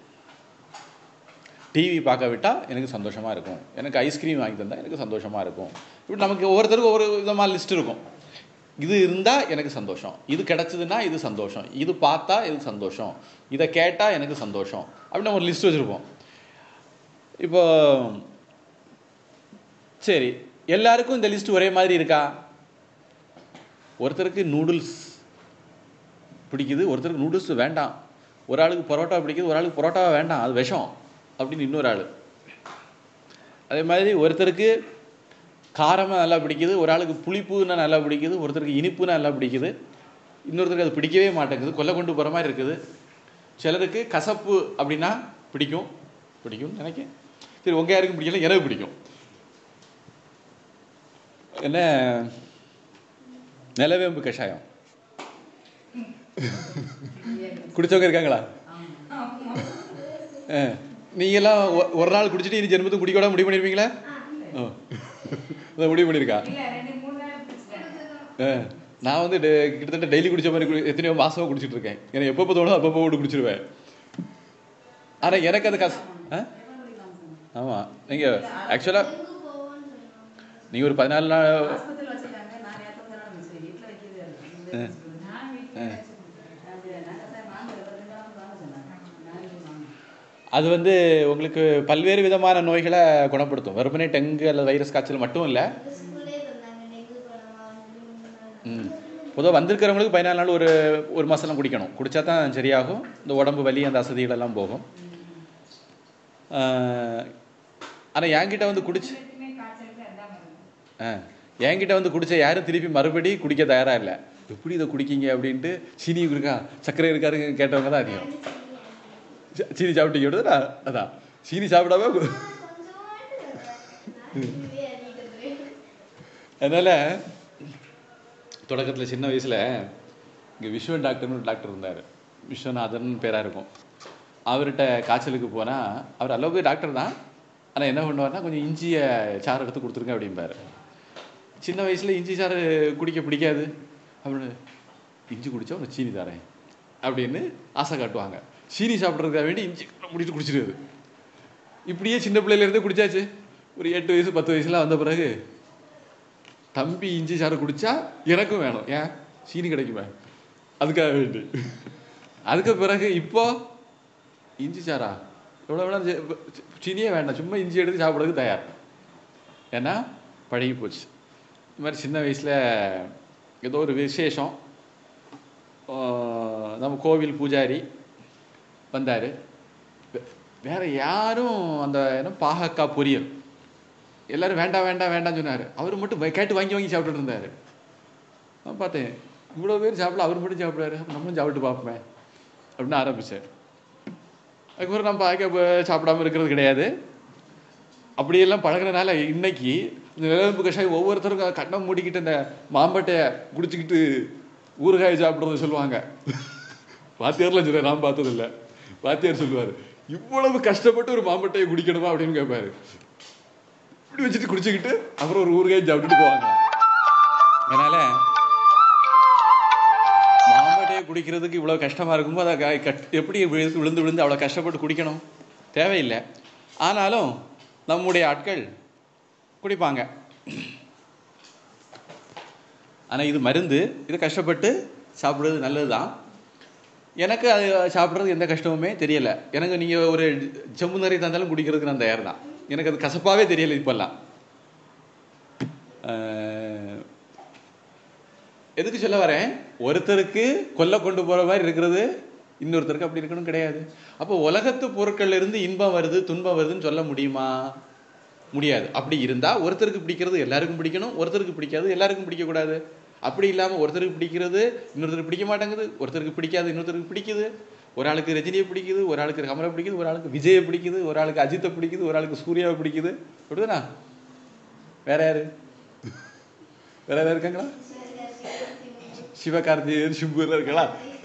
டிவி பார்க்க விட்டா எனக்கு சந்தோஷமா இருக்கும் எனக்கு ஐஸ்கிரீம் வாங்கி தந்தா எனக்கு சந்தோஷமா இருக்கும் இப்படி நமக்கு ஒவ்வொருத்தருக்கும் ஒவ்வொரு விதமான லிஸ்ட் இருக்கும் இது இருந்தா எனக்கு சந்தோஷம் இது கிடைச்சதுன்னா இது சந்தோஷம் இது பார்த்தா இது சந்தோஷம் இதை கேட்டா எனக்கு சந்தோஷம் அப்படின்னு நம்ம ஒரு லிஸ்ட் வச்சிருப்போம் இப்போ சரி எல்லாருக்கும் இந்த லிஸ்ட் ஒரே மாதிரி இருக்கா ஒருத்தருக்கு நூடுல்ஸ் பிடிக்குது ஒருத்தருக்கு நூடுல்ஸ் வேண்டாம் ஒரு ஆளுக்கு பரோட்டா பிடிக்குது ஒரு ஆளுக்கு பரோட்டா வேண்டாம் அது விஷம் அப்படின்னு இன்னொரு ஆள் அதே மாதிரி ஒருத்தருக்கு காரமாக நல்லா பிடிக்குது ஒரு ஆளுக்கு புளிப்புன்னா நல்லா பிடிக்குது ஒருத்தருக்கு இனிப்புனா நல்லா பிடிக்குது இன்னொருத்தருக்கு அது பிடிக்கவே மாட்டேங்குது கொல்லை கொண்டு போகிற மாதிரி இருக்குது சிலருக்கு கசப்பு அப்படின்னா பிடிக்கும் பிடிக்கும்னு நினைக்கிறேன் சரி உங்கள் யாருக்கும் பிடிக்கல எனக்கு பிடிக்கும் என்ன நிலவேம்பு கஷாயம் குடிச்சவங்க இருக்காங்களா ஆ. நீங்கெல்லாம் ஒ- ஒரு நாள் குடிச்சிட்டு இனி ஜென்மத்துக்கு குடிக்க முடிவு பண்ணிருப்பீங்களா ஆ. அதான் முடிவு பண்ணிருக்கா இல்ல ரெண்டு மூணு நாள் பிடிச்சிட்டேன் ஆ. நான் வந்து டெ- கிட்டத்தட்ட டெய்லி குடிச்ச மாதிரி குடி- எத்தனையோ மாசமா குடிச்சிட்டு இருக்கேன் எனக்கு எப்பப்போ தோணும் அப்பப்போ கூட குடிச்சிருவேன் ஆனா எனக்கு அது கஸ் ஆ? ஆமா நீங்க ஆக்சுவலா நீங்க ஒரு பதினாலு நாள் ஆஸ்பத்திரியில வச்சிருக்காங்க நான் நேத்து வந்து நான் மிஸ் வீட்ல வைக்கிறது இல்ல. நான் வீட்டுல வச்சு கொடுத்துட்டேன். அது நாங்க தான் வாங்க ஒரு ரெண்டு நாள் வாங்க சொன்னாங்க நான் இது வாங்க அது வந்து உங்களுக்கு பல்வேறு விதமான நோய்களை குணப்படுத்தும் வெறுமனே டெங்கு அல்லது வைரஸ் காய்ச்சல் மட்டும் இல்லை ஸ்கூல்லே தந்தாங்க டெங்கு குணமாகணும் ம் பொதுவாக வந்திருக்கிறவங்களுக்கு பதினாலு நாள் ஒரு ஒரு மாதம்லாம் குடிக்கணும் குடித்தா தான் சரியாகும் இந்த உடம்பு வலி அந்த அசதிகளெல்லாம் போகும் ஆனால் என்கிட்ட வந்து குடிச்சு எல்லாத்துக்குமே காய்ச்சலுக்கு அதான் மருந்து ஆ என்கிட்ட வந்து குடிச்ச யாரும் திருப்பி மறுபடி குடிக்க தயாரா இல்லை எப்படி இதை குடிக்கீங்க அப்படின்ட்டு சீனி இருக்கா சர்க்கரை இருக்காரு கேட்டவங்க தான் அதிகம் சீ- சீனி சாப்பிட்டீங்க அதான் சீனி சாப்பிடாம கு- அதனால தொடக்கத்தில் சின்ன வயசுல இங்கே விஸ்வன் டாக்டர்னு ஒரு டாக்டர் இருந்தார் விஸ்வநாதன் பேராக இருக்கும் அவர்கிட்ட காய்ச்சலுக்கு போனால் அவர் அளவுக்கு டாக்டர் தான் ஆனால் என்ன பண்ணுவார்னா கொஞ்சம் இஞ்சியை சாறு எடுத்து கொடுத்துருங்க அப்படிம்பாரு சின்ன வயசுல இஞ்சி சாறு குடிக்க பிடிக்காது அப்படின்னு இஞ்சி குடிச்சா உனக்கு சீனி தரேன் அப்படின்னு ஆசை காட்டுவாங்க சீனி சாப்பிட்றதுக்காக வேண்டி இஞ்சி முடிச்சு குடிச்சிருது இப்படியே சின்ன பிள்ளையில இருந்தே குடிச்சாச்சு ஒரு எட்டு வயசு பத்து வயசுல வந்த பிறகு தம்பி இஞ்சி சாறு குடிச்சா எனக்கும் வேணும் ஏன் சீனி கிடைக்குமே அதுக்காக வேண்டி அதுக்கு பிறகு இப்போ இஞ்சி சாரா எவ்வளோ வேணாலும் சே- சீனியே வேண்டாம் சும்மா இஞ்சி எடுத்து சாப்பிட்றதுக்கு தயார் ஏன்னா பழகி போச்சு இந்த மாதிரி சின்ன வயசில் ஏதோ ஒரு விசேஷம் ஆஹ் நம்ம கோவில் பூஜாரி வந்தார் வேற யாரும் அந்த என்ன பாகக்காய் பொரியல் எல்லாரும் வேண்டாம் வேண்டாம் வேண்டாம் சொன்னார் அவர் மட்டும் வை- கேட்டு வாங்கி வாங்கி சாப்பிட்டுட்டு இருந்தார் நான் பார்த்தேன் இவ்வளோ பேர் சாப்பிடல அவர் மட்டும் சாப்பிடாரு அப்ப நம்மளும் சாப்பிட்டு பார்ப்போமே அப்படின்னு ஆரம்பித்தேன் அதுக்கப்புறம் நம்ம பாக்க சாப்பிடாம இருக்கிறது கிடையாது அப்படியெல்லாம் பழகுறதுனால இன்னைக்கு இந்த நிலவு கஷாயம் ஒவ்வொருத்தரும் கண்ணை மூடிக்கிட்டு இந்த மாம்பட்டையை குடிச்சுக்கிட்டு ஊறுகாய் சாப்பிட்றது சொல்லுவாங்க வாத்தியார்லாம் சொல்ல நான் பார்த்தது இல்ல வாத்தியார் சொல்லுவார் இவ்வளவு கஷ்டப்பட்டு ஒரு மாம்பட்டையை குடிக்கணுமா அப்படின்னு கேட்பாரு இப்படி வச்சுட்டு குடிச்சுக்கிட்டு அப்புறம் ஒரு ஊறுகாய் சாப்பிட்டுட்டு போவாங்க அதனால மாம்பட்டையை குடிக்கிறதுக்கு இவ்வளவு கஷ்டமா இருக்கும்போது அதை க- கட்- எப்படி விழுந்து விழுந்து விழுந்து அவ்வளவு கஷ்டப்பட்டு குடிக்கணும் தேவையில்லை ஆனாலும் நம்முடைய ஆட்கள் குடிப்பாங்க ஆனா இது மருந்து இது கஷ்டப்பட்டு சாப்பிடுறது நல்லதுதான் எனக்கு அது சாப்பிட்றது எந்த கஷ்டமுமே தெரியல எனக்கு நீங்க ஒரு செம்பு நிறைய தந்தாலும் குடிக்கிறதுக்கு நான் தயார் தான் எனக்கு அது கசப்பாவே தெரியல இப்பெல்லாம் அஹ், எதுக்கு சொல்ல வரேன் ஒருத்தருக்கு கொல்ல கொண்டு போற மாதிரி இருக்கிறது இன்னொருத்தருக்கு அப்படி இருக்கணும் கிடையாது அப்போ உலகத்து பொருட்கள்ல இருந்து இன்பம் வருது துன்பம் வருதுன்னு சொல்ல முடியுமா முடியாது அப்படி இருந்தா ஒருத்தருக்கு பிடிக்கிறது எல்லாருக்கும் பிடிக்கணும் ஒருத்தருக்கு பிடிக்காது எல்லாருக்கும் பிடிக்கக்கூடாது அப்படி இல்லாம ஒருத்தருக்கு பிடிக்கிறது இன்னொருத்தருக்கு பிடிக்க மாட்டேங்குது ஒருத்தருக்கு பிடிக்காது இன்னொருத்தருக்கு பிடிக்குது ஒரு ஆளுக்கு ரஜினியை பிடிக்குது ஒரு ஆளுக்கு கமலை பிடிக்குது ஒரு ஆளுக்கு விஜயை பிடிக்குது ஒரு ஆளுக்கு அஜித்தை பிடிக்குது ஒரு ஆளுக்கு சூர்யாவை பிடிக்குது அப்படிதானா வேற யாரு வேற யாராவது இருக்காங்களா சிவகார்த்திகேயன் சிம்பு எல்லாம் இருக்கலாம்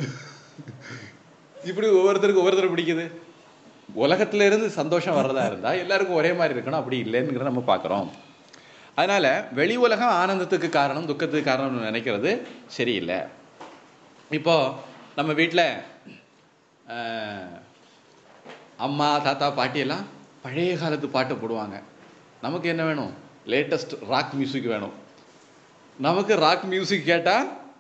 இப்படி ஒவ்வொருத்தருக்கு ஒவ்வொருத்தர் பிடிக்குது உலகத்துல இருந்து சந்தோஷம் வர்றதா இருந்தா எல்லாருக்கும் ஒரே மாதிரி இருக்கணும் அப்படி இல்லைங்கிறத நம்ம பார்க்குறோம் அதனால வெளி உலகம் ஆனந்தத்துக்கு காரணம் துக்கத்துக்கு காரணம்னு நினைக்கிறது சரியில்லை இப்போ நம்ம வீட்டில் அம்மா தாத்தா பாட்டி எல்லாம் பழைய காலத்து பாட்டு போடுவாங்க நமக்கு என்ன வேணும் லேட்டஸ்ட் ராக் மியூசிக் வேணும் நமக்கு ராக் மியூசிக் கேட்டா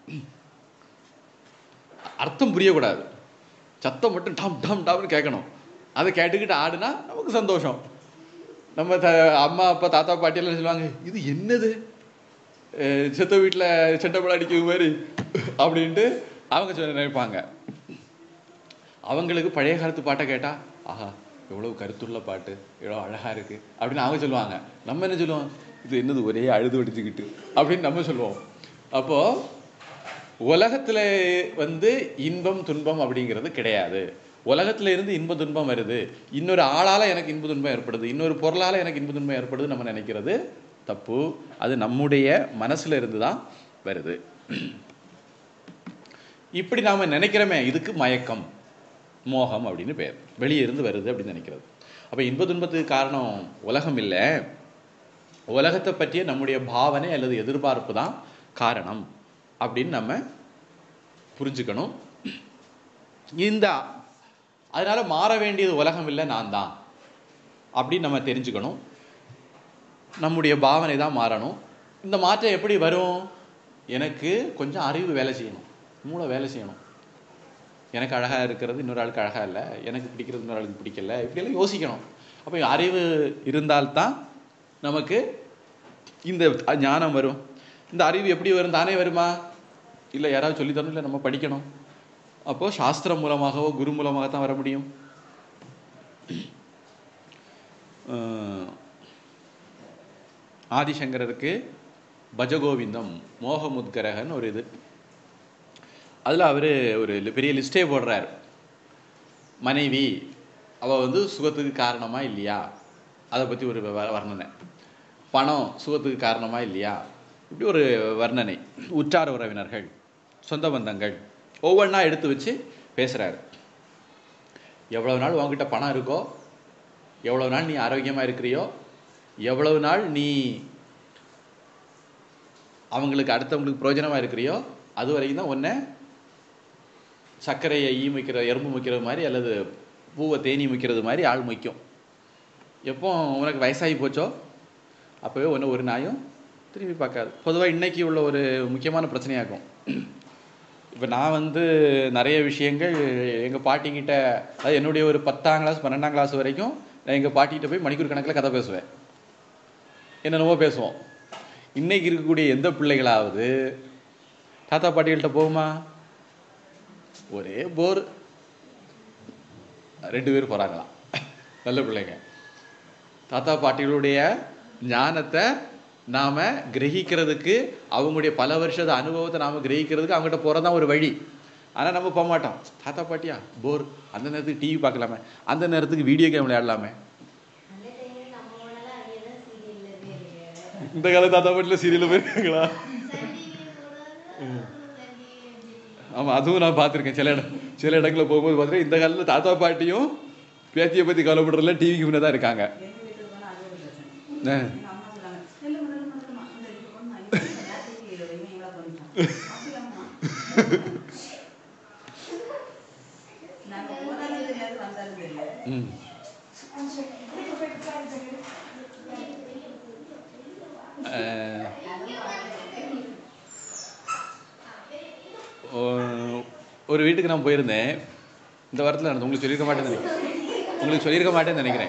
அர்த்தம் புரியக்கூடாது சத்தம் மட்டும் டம் டம் டாம்னு கேட்கணும் அதை கேட்டுக்கிட்டு ஆடுனா நமக்கு சந்தோஷம் நம்ம த அம்மா அப்பா தாத்தா பாட்டி எல்லாம் சொல்லுவாங்க இது என்னது அஹ் செத்த வீட்டில் செண்டப்படம் அடிக்கிறது மாதிரி அப்படின்ட்டு அவங்க சொல்ல நினைப்பாங்க அவங்களுக்கு பழைய காலத்து பாட்டை கேட்டா ஆஹா எவ்வளவு கருத்துள்ள பாட்டு எவ்வளவு அழகா இருக்கு அப்படின்னு அவங்க சொல்லுவாங்க நம்ம என்ன சொல்லுவோம் இது என்னது ஒரே அழுது வடிச்சுக்கிட்டு அப்படின்னு நம்ம சொல்லுவோம் அப்போ உலகத்துல வந்து இன்பம் துன்பம் அப்படிங்கிறது கிடையாது உலகத்துல இருந்து இன்ப துன்பம் வருது இன்னொரு ஆளால எனக்கு இன்ப துன்பம் ஏற்படுது இன்னொரு பொருளால எனக்கு இன்ப துன்பம் ஏற்படுது நம்ம நினைக்கிறது தப்பு அது நம்முடைய மனசுல இருந்து தான் வருது இப்படி நாம நினைக்கிறோமே இதுக்கு மயக்கம் மோகம் அப்படின்னு பேர் வெளியே இருந்து வருது அப்படின்னு நினைக்கிறது அப்ப இன்ப துன்பத்துக்கு காரணம் உலகம் இல்லை உலகத்தை பற்றிய நம்முடைய பாவனை அல்லது எதிர்பார்ப்பு தான் காரணம் அப்படின்னு நம்ம புரிஞ்சுக்கணும் இந்த அதனால மாற வேண்டியது உலகம் இல்லை நான் தான் அப்படின்னு நம்ம தெரிஞ்சுக்கணும் நம்முடைய பாவனை தான் மாறணும் இந்த மாற்றம் எப்படி வரும் எனக்கு கொஞ்சம் அறிவு வேலை செய்யணும் மூளை வேலை செய்யணும் எனக்கு அழகா இருக்கிறது இன்னொரு ஆளுக்கு அழகா இல்லை எனக்கு பிடிக்கிறது இன்னொரு ஆளுக்கு பிடிக்கல இப்படியெல்லாம் யோசிக்கணும் அப்போ அறிவு இருந்தால்தான் நமக்கு இந்த ஞானம் வரும் இந்த அறிவு எப்படி வரும் தானே வருமா இல்லை யாராவது சொல்லித் தரணும் இல்லை நம்ம படிக்கணும் அப்போது சாஸ்திரம் மூலமாகவோ குரு மூலமாக தான் வர முடியும் அஹ், ஆதிசங்கரருக்கு பஜகோவிந்தம் மோகமுத்கரகன்னு ஒரு இது அதில் அவர் ஒரு லி- பெரிய லிஸ்டே போடுறார் மனைவி அவள் வந்து சுகத்துக்கு காரணமா இல்லையா அதை பற்றி ஒரு வ- வர்ணனை பணம் சுகத்துக்கு காரணமா இல்லையா இப்படி ஒரு வர்ணனை உற்றார் உறவினர்கள் சொந்த பந்தங்கள் ஒவ்வொன்றா எடுத்து வச்சு பேசுகிறாரு எவ்வளவு நாள் உன்கிட்ட பணம் இருக்கோ எவ்வளவு நாள் நீ ஆரோக்கியமாக இருக்கிறியோ எவ்வளவு நாள் நீ அவங்களுக்கு அடுத்தவங்களுக்கு பிரயோஜனமாக இருக்கிறியோ அது வரைக்கும் தான் உன்னை சர்க்கரையை ஈ முய்க்கிற எறும்பு முய்க்கிறது மாதிரி அல்லது பூவை தேனி முய்க்கிறது மாதிரி ஆள் முய்க்கும் எப்போ உனக்கு வயசாகி போச்சோ அப்போவே ஒன்று ஒரு நாயும் திரும்பி பார்க்காது பொதுவாக இன்னைக்கு உள்ள ஒரு முக்கியமான பிரச்சனையாகும் இப்போ நான் வந்து நிறைய விஷயங்கள் எங்கள் பாட்டிக்கிட்ட அதாவது என்னுடைய ஒரு பத்தாம் கிளாஸ் பன்னெண்டாம் கிளாஸ் வரைக்கும் நான் எங்கள் பாட்டிகிட்ட போய் மணிக்கூர் கணக்கில் கதை பேசுவேன் என்னென்னவோ பேசுவோம் இன்னைக்கு இருக்கக்கூடிய எந்த பிள்ளைகளாவது தாத்தா பாட்டிகள்கிட்ட போகுமா ஒரே போர் ரெண்டு பேர் போகிறாங்களாம் நல்ல பிள்ளைங்க தாத்தா பாட்டிகளுடைய ஞானத்தை நாம கிரகிக்கிறதுக்கு அவங்களுடைய பல வருஷத அனுபவத்தை நாம கிரகிக்கிறதுக்கு அவங்ககிட்ட போகிறது தான் ஒரு வழி ஆனால் நம்ம போக மாட்டோம் தாத்தா பாட்டியா போர் அந்த நேரத்துக்கு டிவி பார்க்கலாமே அந்த நேரத்துக்கு வீடியோ கேம் விளையாடலாமே அந்த டைம்ல நம்ம ஊர்லலாம் அங்கேதான் சீரியல்ல போயிருக்காங்க இந்த கால தாத்தா பாட்டில் சீரியலில் போயிருக்காங்களா சன் டிவி போடுவாங்க சன் டிவி ஆமாம் அதுவும் நான் பார்த்துருக்கேன் சில இடம் சில இடங்களில் போகும்போது பார்த்துருக்கேன் இந்த காலத்தில் தாத்தா பாட்டியும் பேத்தியை பற்றி கவலைப்படுறதுல டிவிக்கு முன்னே தான் இருக்காங்க எங்க வீட்டுக்கு போனா அது ஒரு பிரச்சனை ஆ. எங்க அம்மா சொல்றாங்க "நில்லுமா, நில்லுமா, நில்லுமா. இந்த இதுக்கு போனா நான் இங்க இருக்கேன். நேரத்துக்கு இதை வைங்க, எங்களை பண்ணிட்டான்." அப்படியாம்மா? நாங்க போனாலும் தெரியாது வந்தாலும் தெரியாது ம் அஹ், ஓ- ஒரு வீட்டுக்கு நான் போயிருந்தேன் இந்த வாரத்தில் நடந்தது உங்களுக்கு சொல்லியிருக்க மாட்டேன்னு நினைக்கிறேன் உங்களுக்கு சொல்லியிருக்க மாட்டேன்னு நினைக்கிறேன்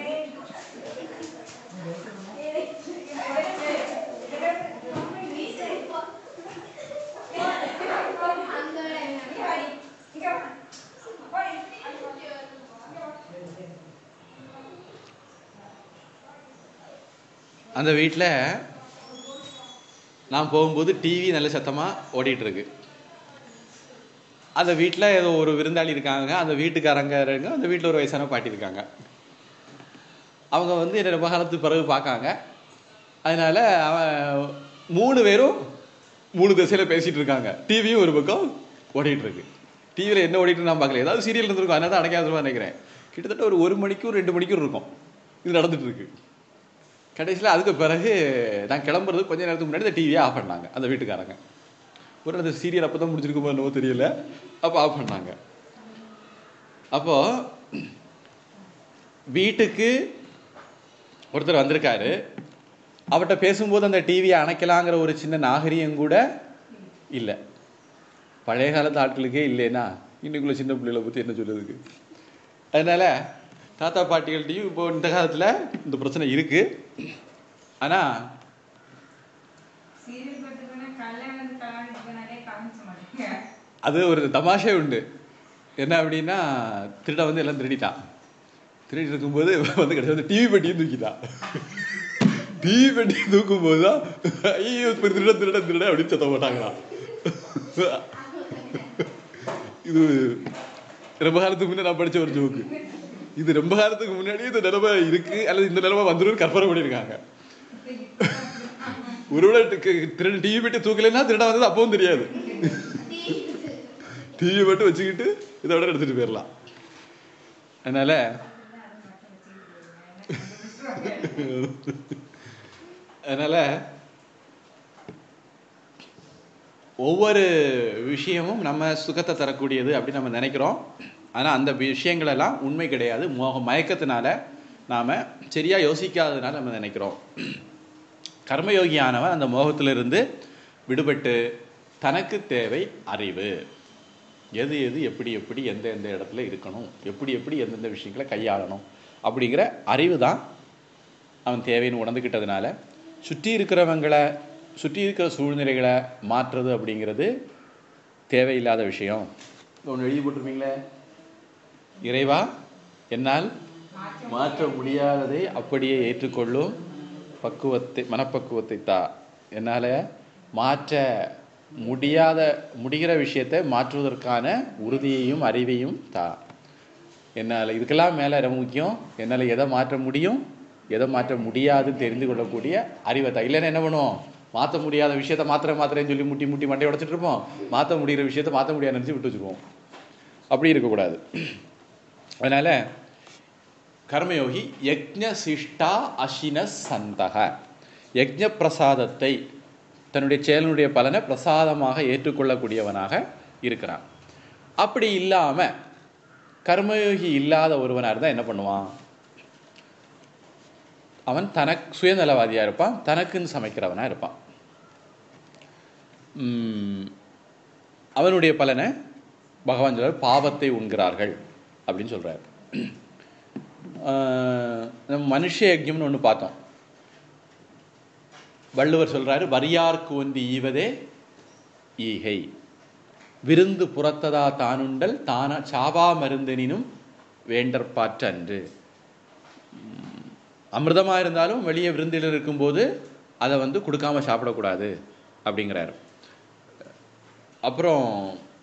அந்த வீட்டில் நான் போகும்போது டிவி நல்ல சத்தமாக ஓடிட்டு இருக்கு அந்த வீட்டில் ஏதோ ஒரு விருந்தாளி இருக்காங்க அந்த வீட்டுக்காரங்க இருங்க அந்த வீட்டில் ஒரு வயசான பாட்டி இருக்காங்க அவங்க வந்து என்ன ரொம்ப காலத்துக்கு பிறகு பார்க்காங்க அதனால அவன் மூணு பேரும் மூணு திசையில் பேசிட்டு இருக்காங்க டிவியும் ஒரு பக்கம் ஓடிட்டு இருக்கு டிவியில் என்ன ஓடிட்டு நான் பார்க்கல ஏதாவது சீரியல் இருந்திருக்கும் அதனால தான் அடைக்காதுமா நினைக்கிறேன் கிட்டத்தட்ட ஒரு ஒரு மணிக்கும் ரெண்டு மணிக்கும் இருக்கும் இது நடந்துட்டு இருக்கு கடைசியில் அதுக்கு பிறகு நான் கிளம்புறது கொஞ்ச நேரத்துக்கு முன்னாடி இந்த டிவியை ஆஃப் பண்ணாங்க அந்த வீட்டுக்காரங்க ஒரு அந்த சீரியல் அப்போ தான் முடிஞ்சிருக்குமோ என்னவோ தெரியல அப்போ ஆஃப் பண்ணாங்க அப்போ வீட்டுக்கு ஒருத்தர் வந்திருக்காரு அவர்கிட்ட பேசும்போது அந்த டிவியை அணைக்கலாங்கிற ஒரு சின்ன நாகரிகம் கூட இல்லை பழைய காலத்து ஆட்களுக்கே இல்லைன்னா இன்னைக்குள்ள சின்ன பிள்ளைகளை பற்றி என்ன சொல்றதுக்கு அதனால தாத்தா பாட்டிகள்கிட்டையும் இப்போ இந்த காலத்தில் இந்த பிரச்சனை இருக்கு ஆனால் சீரியல் பார்த்துக்கோன்னா கல்யாணத்து கல்யாணத்துக்கு போனாலே காமிச்ச மாட்டேங்க அது ஒரு தமாஷே உண்டு என்ன அப்படின்னா திருட வந்து எல்லாம் திருடிட்டான் திருடிட்டு இருக்கும்போது வந்து கிடையாது வந்து டிவி பெட்டியும் தூக்கிட்டான் டிவி பெட்டியை தூக்கும்போது தான் ஐயோ இப்ப திருட திருட திருட அப்படின்னு சத்தம் போட்டாங்களாம் இது ரொம்ப காலத்துக்கு முன்னாடி நான் படிச்ச ஒரு ஜோக்கு இது ரொம்ப காலத்துக்கு முன்னாடி இந்த நிலைமை இருக்கு அல்லது இந்த நிலைமை வந்துடும் கற்பனை பண்ணியிருக்காங்க ஒருவேளை டி- திருட டிவி பெட்டி தூக்கலைன்னா திருட வந்தது அப்பவும் தெரியாது டிவி மட்டும் வச்சுக்கிட்டு இதோட எடுத்துட்டு போயிடலாம் அதனால அதனால ஒவ்வொரு விஷயமும் நம்ம சுகத்தை தரக்கூடியது அப்படின்னு நம்ம நினைக்கிறோம் ஆனால் அந்த விஷயங்கள் எல்லாம் உண்மை கிடையாது மோக மயக்கத்தினால நாம் சரியாக யோசிக்காததுனால நம்ம நினைக்கிறோம் கர்மயோகியானவன் அந்த மோகத்திலிருந்து விடுபட்டு தனக்கு தேவை அறிவு எது எது எப்படி எப்படி எந்த எந்த இடத்துல இருக்கணும் எப்படி எப்படி எந்தெந்த விஷயங்களை கையாளணும் அப்படிங்கிற அறிவு தான் அவன் தேவைன்னு உணர்ந்துக்கிட்டதுனால சுற்றி இருக்கிறவங்களை சுற்றி இருக்கிற சூழ்நிலைகளை மாற்றுறது அப்படிங்கிறது தேவையில்லாத விஷயம் ஒன்று எழுதி போட்டிருப்பீங்களே இறைவா என்னால் மாற்ற முடியாததை அப்படியே ஏற்றுக்கொள்ளும் பக்குவத்தை மனப்பக்குவத்தை தா என்னால் மாற்ற முடியாத முடிகிற விஷயத்தை மாற்றுவதற்கான உறுதியையும் அறிவையும் தா என்னால் இதுக்கெல்லாம் மேலே ரொம்ப முக்கியம் என்னால் எதை மாற்ற முடியும் எதை மாற்ற முடியாதுன்னு தெரிந்து கொள்ளக்கூடிய அறிவை தான் இல்லைன்னா என்ன பண்ணுவோம் மாற்ற முடியாத விஷயத்தை மாத்திரை மாத்திரைன்னு சொல்லி முட்டி முட்டி மண்டையை உடச்சிட்டு இருப்போம் மாற்ற முடிகிற விஷயத்தை மாற்ற முடியாது நினச்சி விட்டு வச்சுருவோம் அப்படி இருக்கக்கூடாது அதனால் கர்மயோகி யக்ஞ சிஷ்டா அசின சந்தக யக்ஞ பிரசாதத்தை தன்னுடைய செயலினுடைய பலனை பிரசாதமாக ஏற்றுக்கொள்ளக்கூடியவனாக இருக்கிறான் அப்படி இல்லாமல் கர்மயோகி இல்லாத ஒருவனாக இருந்தால் என்ன பண்ணுவான் அவன் தனக்கு சுயநலவாதியாக இருப்பான் தனக்குன்னு சமைக்கிறவனாக இருப்பான் உம், அவனுடைய பலனை பகவான் சொல்றார் பாவத்தை உண்கிறார்கள் அப்படின்னு சொல்றார் ஆஹ் நம்ம மனுஷ யஜ்யம்னு ஒன்று பார்த்தோம் வள்ளுவர் சொல்றாரு வரியார்க்கு ஒன்று ஈவதே ஈகை விருந்து புறத்ததா தானுண்டல் தான சாவா மருந்தெனினும் வேண்டற்பாற்றன்று உம், அமிர்தமா இருந்தாலும் வெளியே விருந்தில் இருக்கும்போது அதை வந்து கொடுக்காம சாப்பிடக்கூடாது அப்படிங்கிறாரு அப்புறம்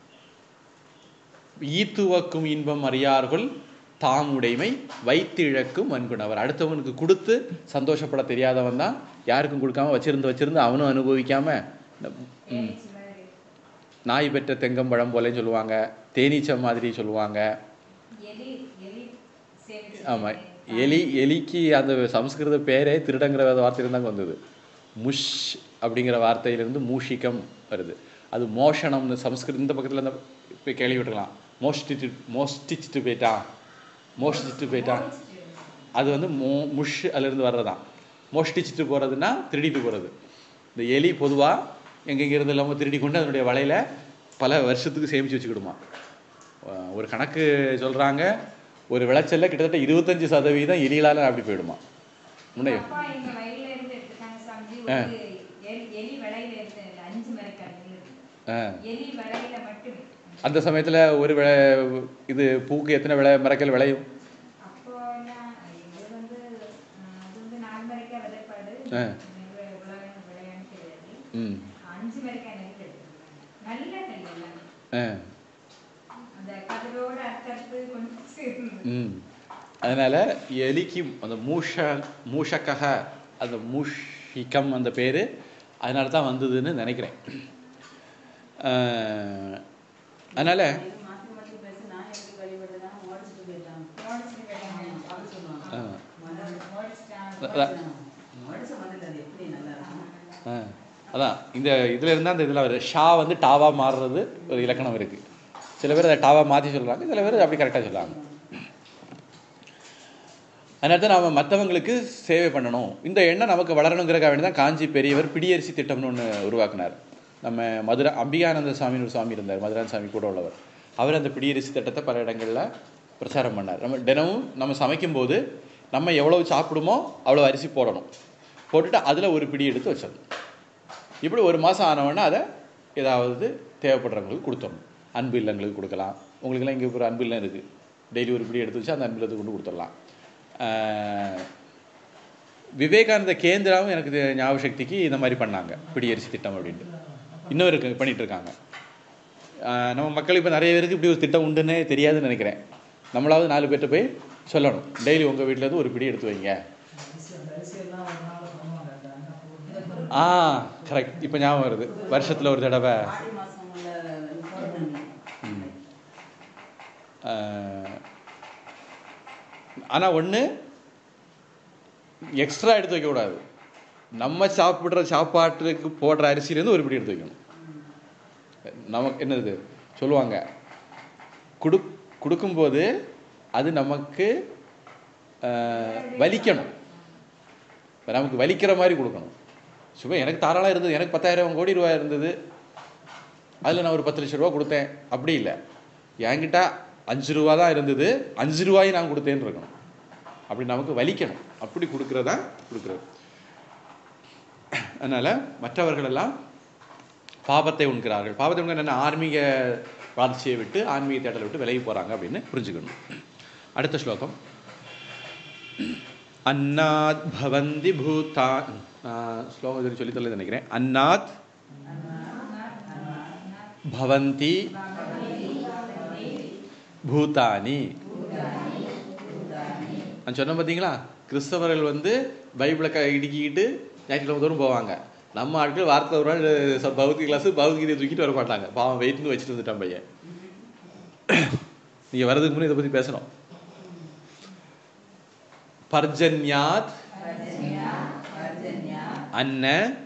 ஈத்துவக்கும் இன்பம் அறியார்கள் தாம் உடைமை வைத்து இழக்கும் வன்குணவர் அடுத்தவனுக்கு கொடுத்து சந்தோஷப்பட தெரியாதவன் தான் யாருக்கும் கொடுக்காம வச்சிருந்து வச்சிருந்து அவனும் அனுபவிக்காம இந்த, ம், நாய் பெற்ற தெங்கம்பழம் போலன்னு சொல்லுவாங்க தேனீச்சம் மாதிரி சொல்லுவாங்க எலி எலி சேமிச்சு ஆமா எலி எலிக்கு அந்த சமஸ்கிருத பேரே திருடங்கிற வார்த்தையிலிருந்து வந்தது முஷ் அப்படிங்கிற வார்த்தையிலிருந்து மூஷிகம் வருது அது மோஷனம்னு சமஸ்கிருத இந்த பக்கத்தில் இந்த இப்போ கேள்விப்பட்டிருக்கலாம் மோஷ்டிச்சு மோஷ்டிச்சுட்டு போயிட்டான் மோஷ்டிச்சுட்டு போயிட்டான் அது வந்து மோ முஷ் அதுலேருந்து வர்றதான் மோஷ்டிச்சுட்டு போகிறதுனா திருடிட்டு போகிறது இந்த எலி பொதுவாக எங்கெங்க இருந்து இல்லாமல் திருடி கொண்டு அதனுடைய வலையில பல வருஷத்துக்கு சேமித்து வச்சுக்கிடுமா அஹ் ஒரு கணக்கு சொல்கிறாங்க ஒரு விளைச்சல்ல கிட்டத்தட்ட இருபத்தஞ்சு சதவீதம் எலிகளால் அப்படி போயிடுமா முன்னே அப்பா எங்க வயல்ல இருந்து எடுத்துட்டாங்க சாமி ஆ. ஒரு எலி எலி வலையில இருந்து அஞ்சு மரக்காய் இருக்கு. ஆ. எலி வலையில மட்டுமே அந்த சமயத்தில் ஒரு விளை இது பூக்கு எத்தனை விளை மரக்கல் விளையும் அப்போ நான் இது வந்து ஆ, அது வந்து நாலு மரக்காய் விதைப்பாடு ஆ. இவ்வளவு இவ்வளவு விளையான்னு தெரியாது ம் அஞ்சு மரக்காய் நெல் எடுத்துருக்காங்க நல்ல நெல் எல்லாம் ஆ அந்த கதிரோட அறுத்தறுத்து கொண்டு சேர்ந்து ம் அதனால் எலிக்கு அந்த மூஷ மூஷக்கக அந்த மூஷிகம் அந்த பேர் அதனால தான் வந்ததுன்னு நினைக்கிறேன் அதனால் இது மாத்தி மாத்தி பேசி நான் எப்படி வழிபடுறதா ஓடிச்சுட்டு போயிட்டான் ஓடிச்சுட்டு போயிட்டாங்க. அப்படி சொல்லுவாங்க ஆ. மலர் ஓடிச்சிட்டாங்க. அதான். ஓடிச்ச மதில் அது எப்படி நல்லா இருக்கும் ஆ, அதான் இந்த இதில் இருந்தால் அந்த இதில் வருது ஷா வந்து டாவா மாறுறது ஒரு இலக்கணம் இருக்குது சில பேர் அதை டாவா மாற்றி சொல்கிறாங்க சில பேர் அப்படி கரெக்டாக சொல்கிறாங்க அதனால தான் நாம் மற்றவங்களுக்கு சேவை பண்ணணும் இந்த எண்ணம் நமக்கு வளரணுங்கிறக்காக வேண்டி தான் காஞ்சி பெரியவர் பிடியரிசி திட்டம்னு ஒன்று உருவாக்குனார் நம்ம மதுரை அம்பிகானந்த சாமின்னு ஒரு சாமி இருந்தார் மதுரான சாமி கூட உள்ளவர் அவர் அந்த பிடியரிசி திட்டத்தை பல இடங்களில் பிரச்சாரம் பண்ணார் நம்ம தினமும் நம்ம சமைக்கும்போது நம்ம எவ்வளவு சாப்பிடுமோ அவ்வளோ அரிசி போடணும் போட்டுட்டு அதில் ஒரு பிடி எடுத்து வச்சிடணும் இப்படி ஒரு மாதம் ஆனவொடனே அதை ஏதாவது தேவைப்படுறவங்களுக்கு கொடுத்துடணும் அன்பு இல்லங்களுக்கு கொடுக்கலாம் உங்களுக்கெல்லாம் இங்கே ஒரு அன்பு இல்லம் இருக்குது டெய்லி ஒரு பிடி எடுத்து வச்சு அந்த அன்பு இல்லத்துக்கு கொண்டு கொடுத்துடலாம் ஆஹ் விவேகானந்த கேந்திராவும் எனக்கு இது ஞாபக சக்திக்கு இந்த மாதிரி பண்ணாங்க பிடியரிசி திட்டம் அப்படின்ட்டு இன்னும் இருக்கு பண்ணிட்டு இருக்காங்க ஆஹ் நம்ம மக்கள் இப்போ நிறைய பேருக்கு இப்படி ஒரு திட்டம் உண்டுன்னே தெரியாதுன்னு நினைக்கிறேன் நம்மளாவது நாலு பேர்கிட்ட போய் சொல்லணும் டெய்லி உங்கள் வீட்டிலேருந்து ஒரு பிடி எடுத்து வைங்க ஆ கரெக்ட் இப்போ ஞாபகம் வருது வருஷத்தில் ஒரு தடவை ஆடி மாசம் உள்ள பௌர்ணமி ம். ஆஹ், ஆனா ஒண்ணு எக்ஸ்ட்ரா எடுத்து வைக்கக்கூடாது நம்ம சாப்பிடுற சாப்பாட்டுக்கு போடுற அரிசியிலேருந்து ஒரு பிடி எடுத்து வைக்கணும் நமக்கு என்னது சொல்லுவாங்க குடு கொடுக்கும்போது அது நமக்கு ஆஹ், வலிக்கணும் இப்ப நமக்கு வலிக்கிற மாதிரி கொடுக்கணும் சும்மா எனக்கு தாராளம் இருந்தது எனக்கு பத்தாயிரம் கோடி ரூபாய் இருந்தது அதில் நான் ஒரு பத்து லட்ச ரூபா கொடுத்தேன் அப்படி இல்லை என்கிட்ட அஞ்சு ரூபா தான் இருந்தது அஞ்சு ரூபாயும் நான் கொடுத்தேன்னு இருக்கணும் அப்படி நமக்கு வலிக்கணும் அப்படி கொடுக்கறதா கொடுக்குறது அதனால் மற்றவர்களெல்லாம் பாபத்தை உண்கிறார்கள் பாபத்தை உண்கிற என்ன ஆன்மீக வளர்ச்சியை விட்டு ஆன்மீக தேடலை விட்டு விலகி போகிறாங்க அப்படின்னு புரிஞ்சுக்கணும் அடுத்த ஸ்லோகம் அன்னாத் பவந்தி பூதா நான் ஸ்லோகம் இது சொல்லி தரல நினைக்கிறேன் அன்னாத் பவந்தி பூதானி நான் சொன்னேன் பார்த்தீங்களா கிறிஸ்தவர்கள் வந்து பைபிளை க இடுக்கிக்கிட்டு ஞாயிற்றுக்கிழமை தோறும் போவாங்க நம்ம ஆட்கள் வாரத்தில் ஒரு நாள் ச- பௌத்திக கிளாஸ் பௌத்திகத்தை தூக்கிட்டு வர மாட்டாங்க பாவம் வெயிட்னு வச்சுட்டு வந்துட்டான் பையன் நீங்க வர்றதுக்கு முன்னே இதை பத்தி பேசணும் பர்ஜன்யாத் அன்ன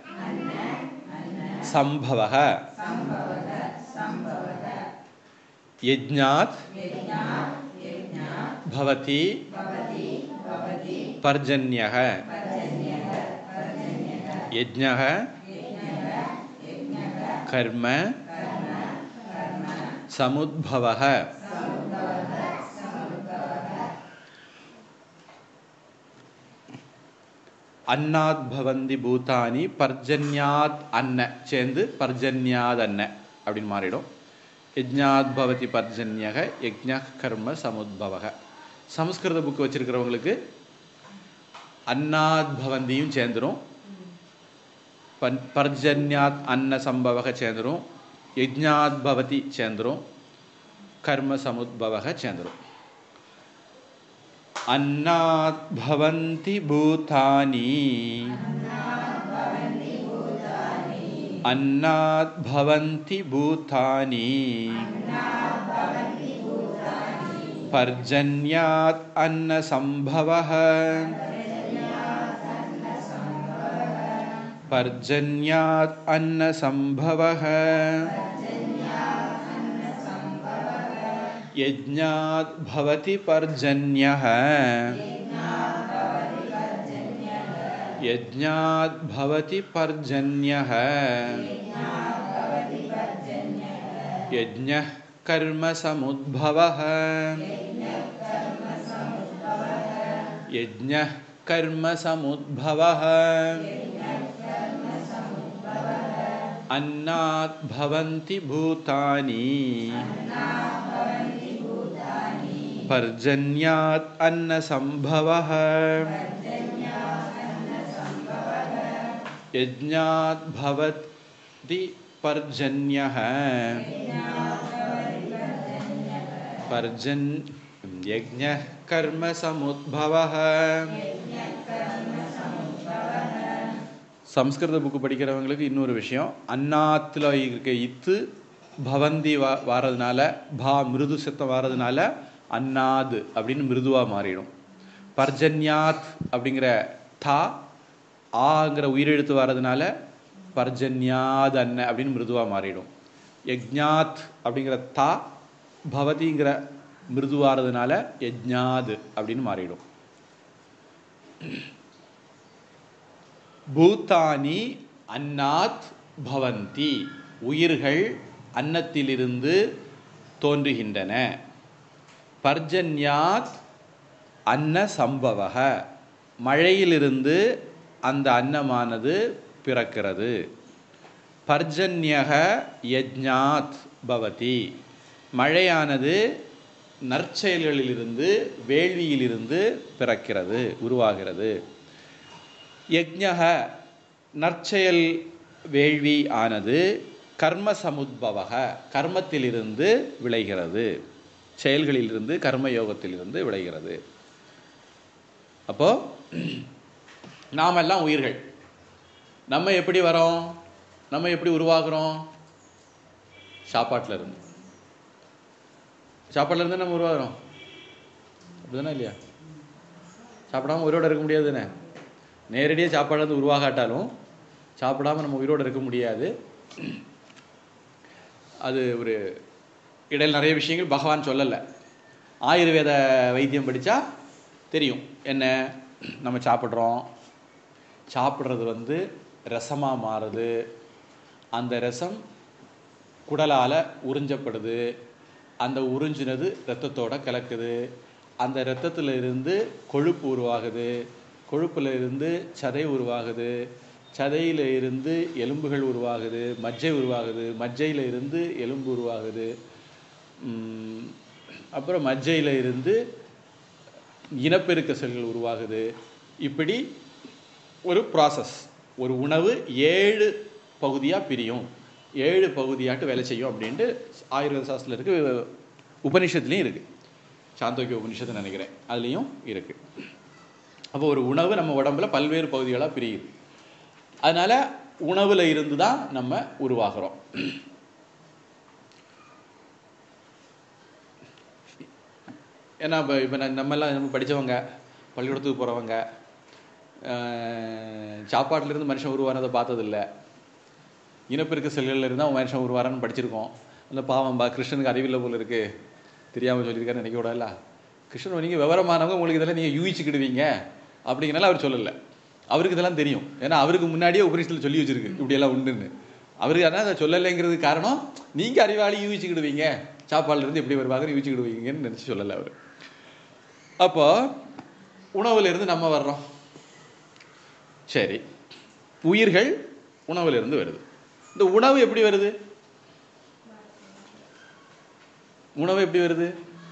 சம்பவக யஜ்ஞாத் भवति पर्जन्यः यज्ञः कर्म समुद्भवः அன்னாத் பவந்தி பூதானி பர்ஜன்யாத் அன்ன சேர்ந்து பர்ஜன்யாத் அன்ன அப்படின்னு மாறிடும் யஜ்ஞாத் பவதி பர்ஜன்யக யஜ்ஞ கர்ம சமுத்பவக சமஸ்கிருத புக் வச்சிருக்கிறவங்களுக்கு அன்னாத் பவந்தியும் சேர்ந்துரும் பன்- பர்ஜன்யாத் அன்ன சம்பவக சேர்ந்துரும் யஜ்ஞாத் பவதி சேர்ந்துரும் கர்ம சமுத்பவக சேர்ந்துரும் அன்னாத் பவந்தி பூதானி अन्नात् भवन्ति भूतानि पर्जन्यात् अन्नसम्भवः पर्जन्यात् अन्नसम्भवः यज्ञात् भवति पर्जन्यः यज्ञात् भवति पर्जन्यः यज्ञः कर्मसमुद्भवः यज्ञः कर्मसमुद्भवः अन्नात् भवन्ति भूतानि पर्जन्यात् अन्नसम्भवः यज्ञात् भवति पर्जन्यः पर्जन् यज्ञः कर्मसमुद्भवः சம்ஸ்கிருத புக்கு படிக்கிறவங்களுக்கு இன்னொரு விஷயம் அன்னாத்தில் இருக்க இத்து பவந்தி வா வாரதுனால பா மிருது சத்தம் வாரதுனால அன்னாது அப்படின்னு மிருதுவாக மாறிடும் பர்ஜன்யாத் அப்படிங்கிற தா ஆங்கிற உயிரெழுத்து வர்றதுனால பர்ஜன்யாத் அன்ன அப்படின்னு மிருதுவாக மாறிடும் யஜ்ஞாத் அப்படிங்கிற தா பவதிங்கிற மிருதுவாகிறதுனால யஜ்ஞாத் அப்படின்னு மாறிடும் பூத்தானி அன்னாத் பவந்தி உயிர்கள் அன்னத்திலிருந்து தோன்றுகின்றன பர்ஜன்யாத் அன்ன சம்பவக மழையிலிருந்து அந்த அன்னமானது பிறக்கிறது பர்ஜன்யக யஜ்ஞாத் பவதி மழையானது நற்செயல்களிலிருந்து வேள்வியிலிருந்து பிறக்கிறது உருவாகிறது யஜ்ஞக நற்செயல் வேள்வி ஆனது கர்ம சமுத்பவக கர்மத்திலிருந்து விளைகிறது செயல்களிலிருந்து கர்மயோகத்திலிருந்து விளைகிறது அப்போ நாமெல்லாம் உயிர்கள் நம்ம எப்படி வரோம் நம்ம எப்படி உருவாகுறோம் சாப்பாட்டுல இருந்து சாப்பாட்டுல இருந்து நம்ம உருவாகுறோம் அப்படிதானே இல்லையா சாப்பிடாம உயிரோட இருக்க முடியாது தானே நேரடியாக சாப்பாடு வந்து உருவாகாட்டாலும் சாப்பிடாம நம்ம உயிரோட இருக்க முடியாது அது ஒரு இடையில் நிறைய விஷயங்கள் பகவான் சொல்லலை ஆயுர்வேத வைத்தியம் படித்தா தெரியும் என்ன நம்ம சாப்பிட்றோம் சாப்பிட்றது வந்து ரசமாக மாறுது அந்த ரசம் குடலால் உறிஞ்சப்படுது அந்த உறிஞ்சினது ரத்தத்தோட கலக்குது அந்த இரத்தத்துல இருந்து கொழுப்பு உருவாகுது கொழுப்புல இருந்து சதை உருவாகுது சதையில் இருந்து எலும்புகள் உருவாகுது மஜ்ஜை உருவாகுது மஜ்ஜையில் இருந்து எலும்பு உருவாகுது ம், அப்புறம் மஜ்ஜையில் இருந்து இனப்பெருக்க செல்கள் உருவாகுது இப்படி ஒரு ப்ராசஸ் ஒரு உணவு ஏழு பகுதியாக பிரியும் ஏழு பகுதியாட்டு வேலை செய்யும் அப்படின்ட்டு ஆயுர்வேத சாஸ்திரத்தில் இருக்கு உபனிஷத்துலேயும் இருக்குது சாந்தோக்கிய உபனிஷத்து நினைக்கிறேன் அதுலேயும் இருக்குது அப்போ ஒரு உணவு நம்ம உடம்புல பல்வேறு பகுதிகளாக பிரியுது அதனால உணவுல இருந்து தான் நம்ம உருவாகிறோம் ஏன்னா இப்போ இப்போ நம்மெல்லாம் நம்ம படிச்சவங்க பள்ளிக்கூடத்துக்கு போகிறவங்க சாப்பாட்டிலேருந்து மனுஷன் உருவானதை பார்த்ததில்ல இனப்பெருக்க செல்களில் இருந்தால் அவன் மனுஷன் உருவாரான்னு படிச்சிருக்கோம் அந்த பாவம் பா கிருஷ்ணனுக்கு அறிவில்லை போல இருக்கு தெரியாமல் சொல்லியிருக்காரு நினைக்க கூடாதுல்ல கிருஷ்ணன் நீங்கள் விவரமானவங்க உங்களுக்கு இதெல்லாம் நீங்கள் யூகிச்சுக்கிடுவீங்க அப்படிங்கிறனால அவர் சொல்லலை அவருக்கு இதெல்லாம் தெரியும் ஏன்னா அவருக்கு முன்னாடியே உபரிஷத்தில் சொல்லி வச்சிருக்கு இப்படியெல்லாம் உண்டுன்னு அவருக்கு ஆனால் அதை சொல்லலைங்கிறது காரணம் நீங்கள் அறிவாளி யூகிச்சுக்கிடுவீங்க சாப்பாடுல இருந்து எப்படி வருவாங்கன்னு யூகிச்சுக்கிடுவீங்கன்னு நினச்சி சொல்லலை அவர் அப்போ உணவுல இருந்து நம்ம வர்றோம் சரி உயிர்கள் உணவுல இருந்து வருது இந்த உணவு எப்படி வருது உணவு எப்படி வருது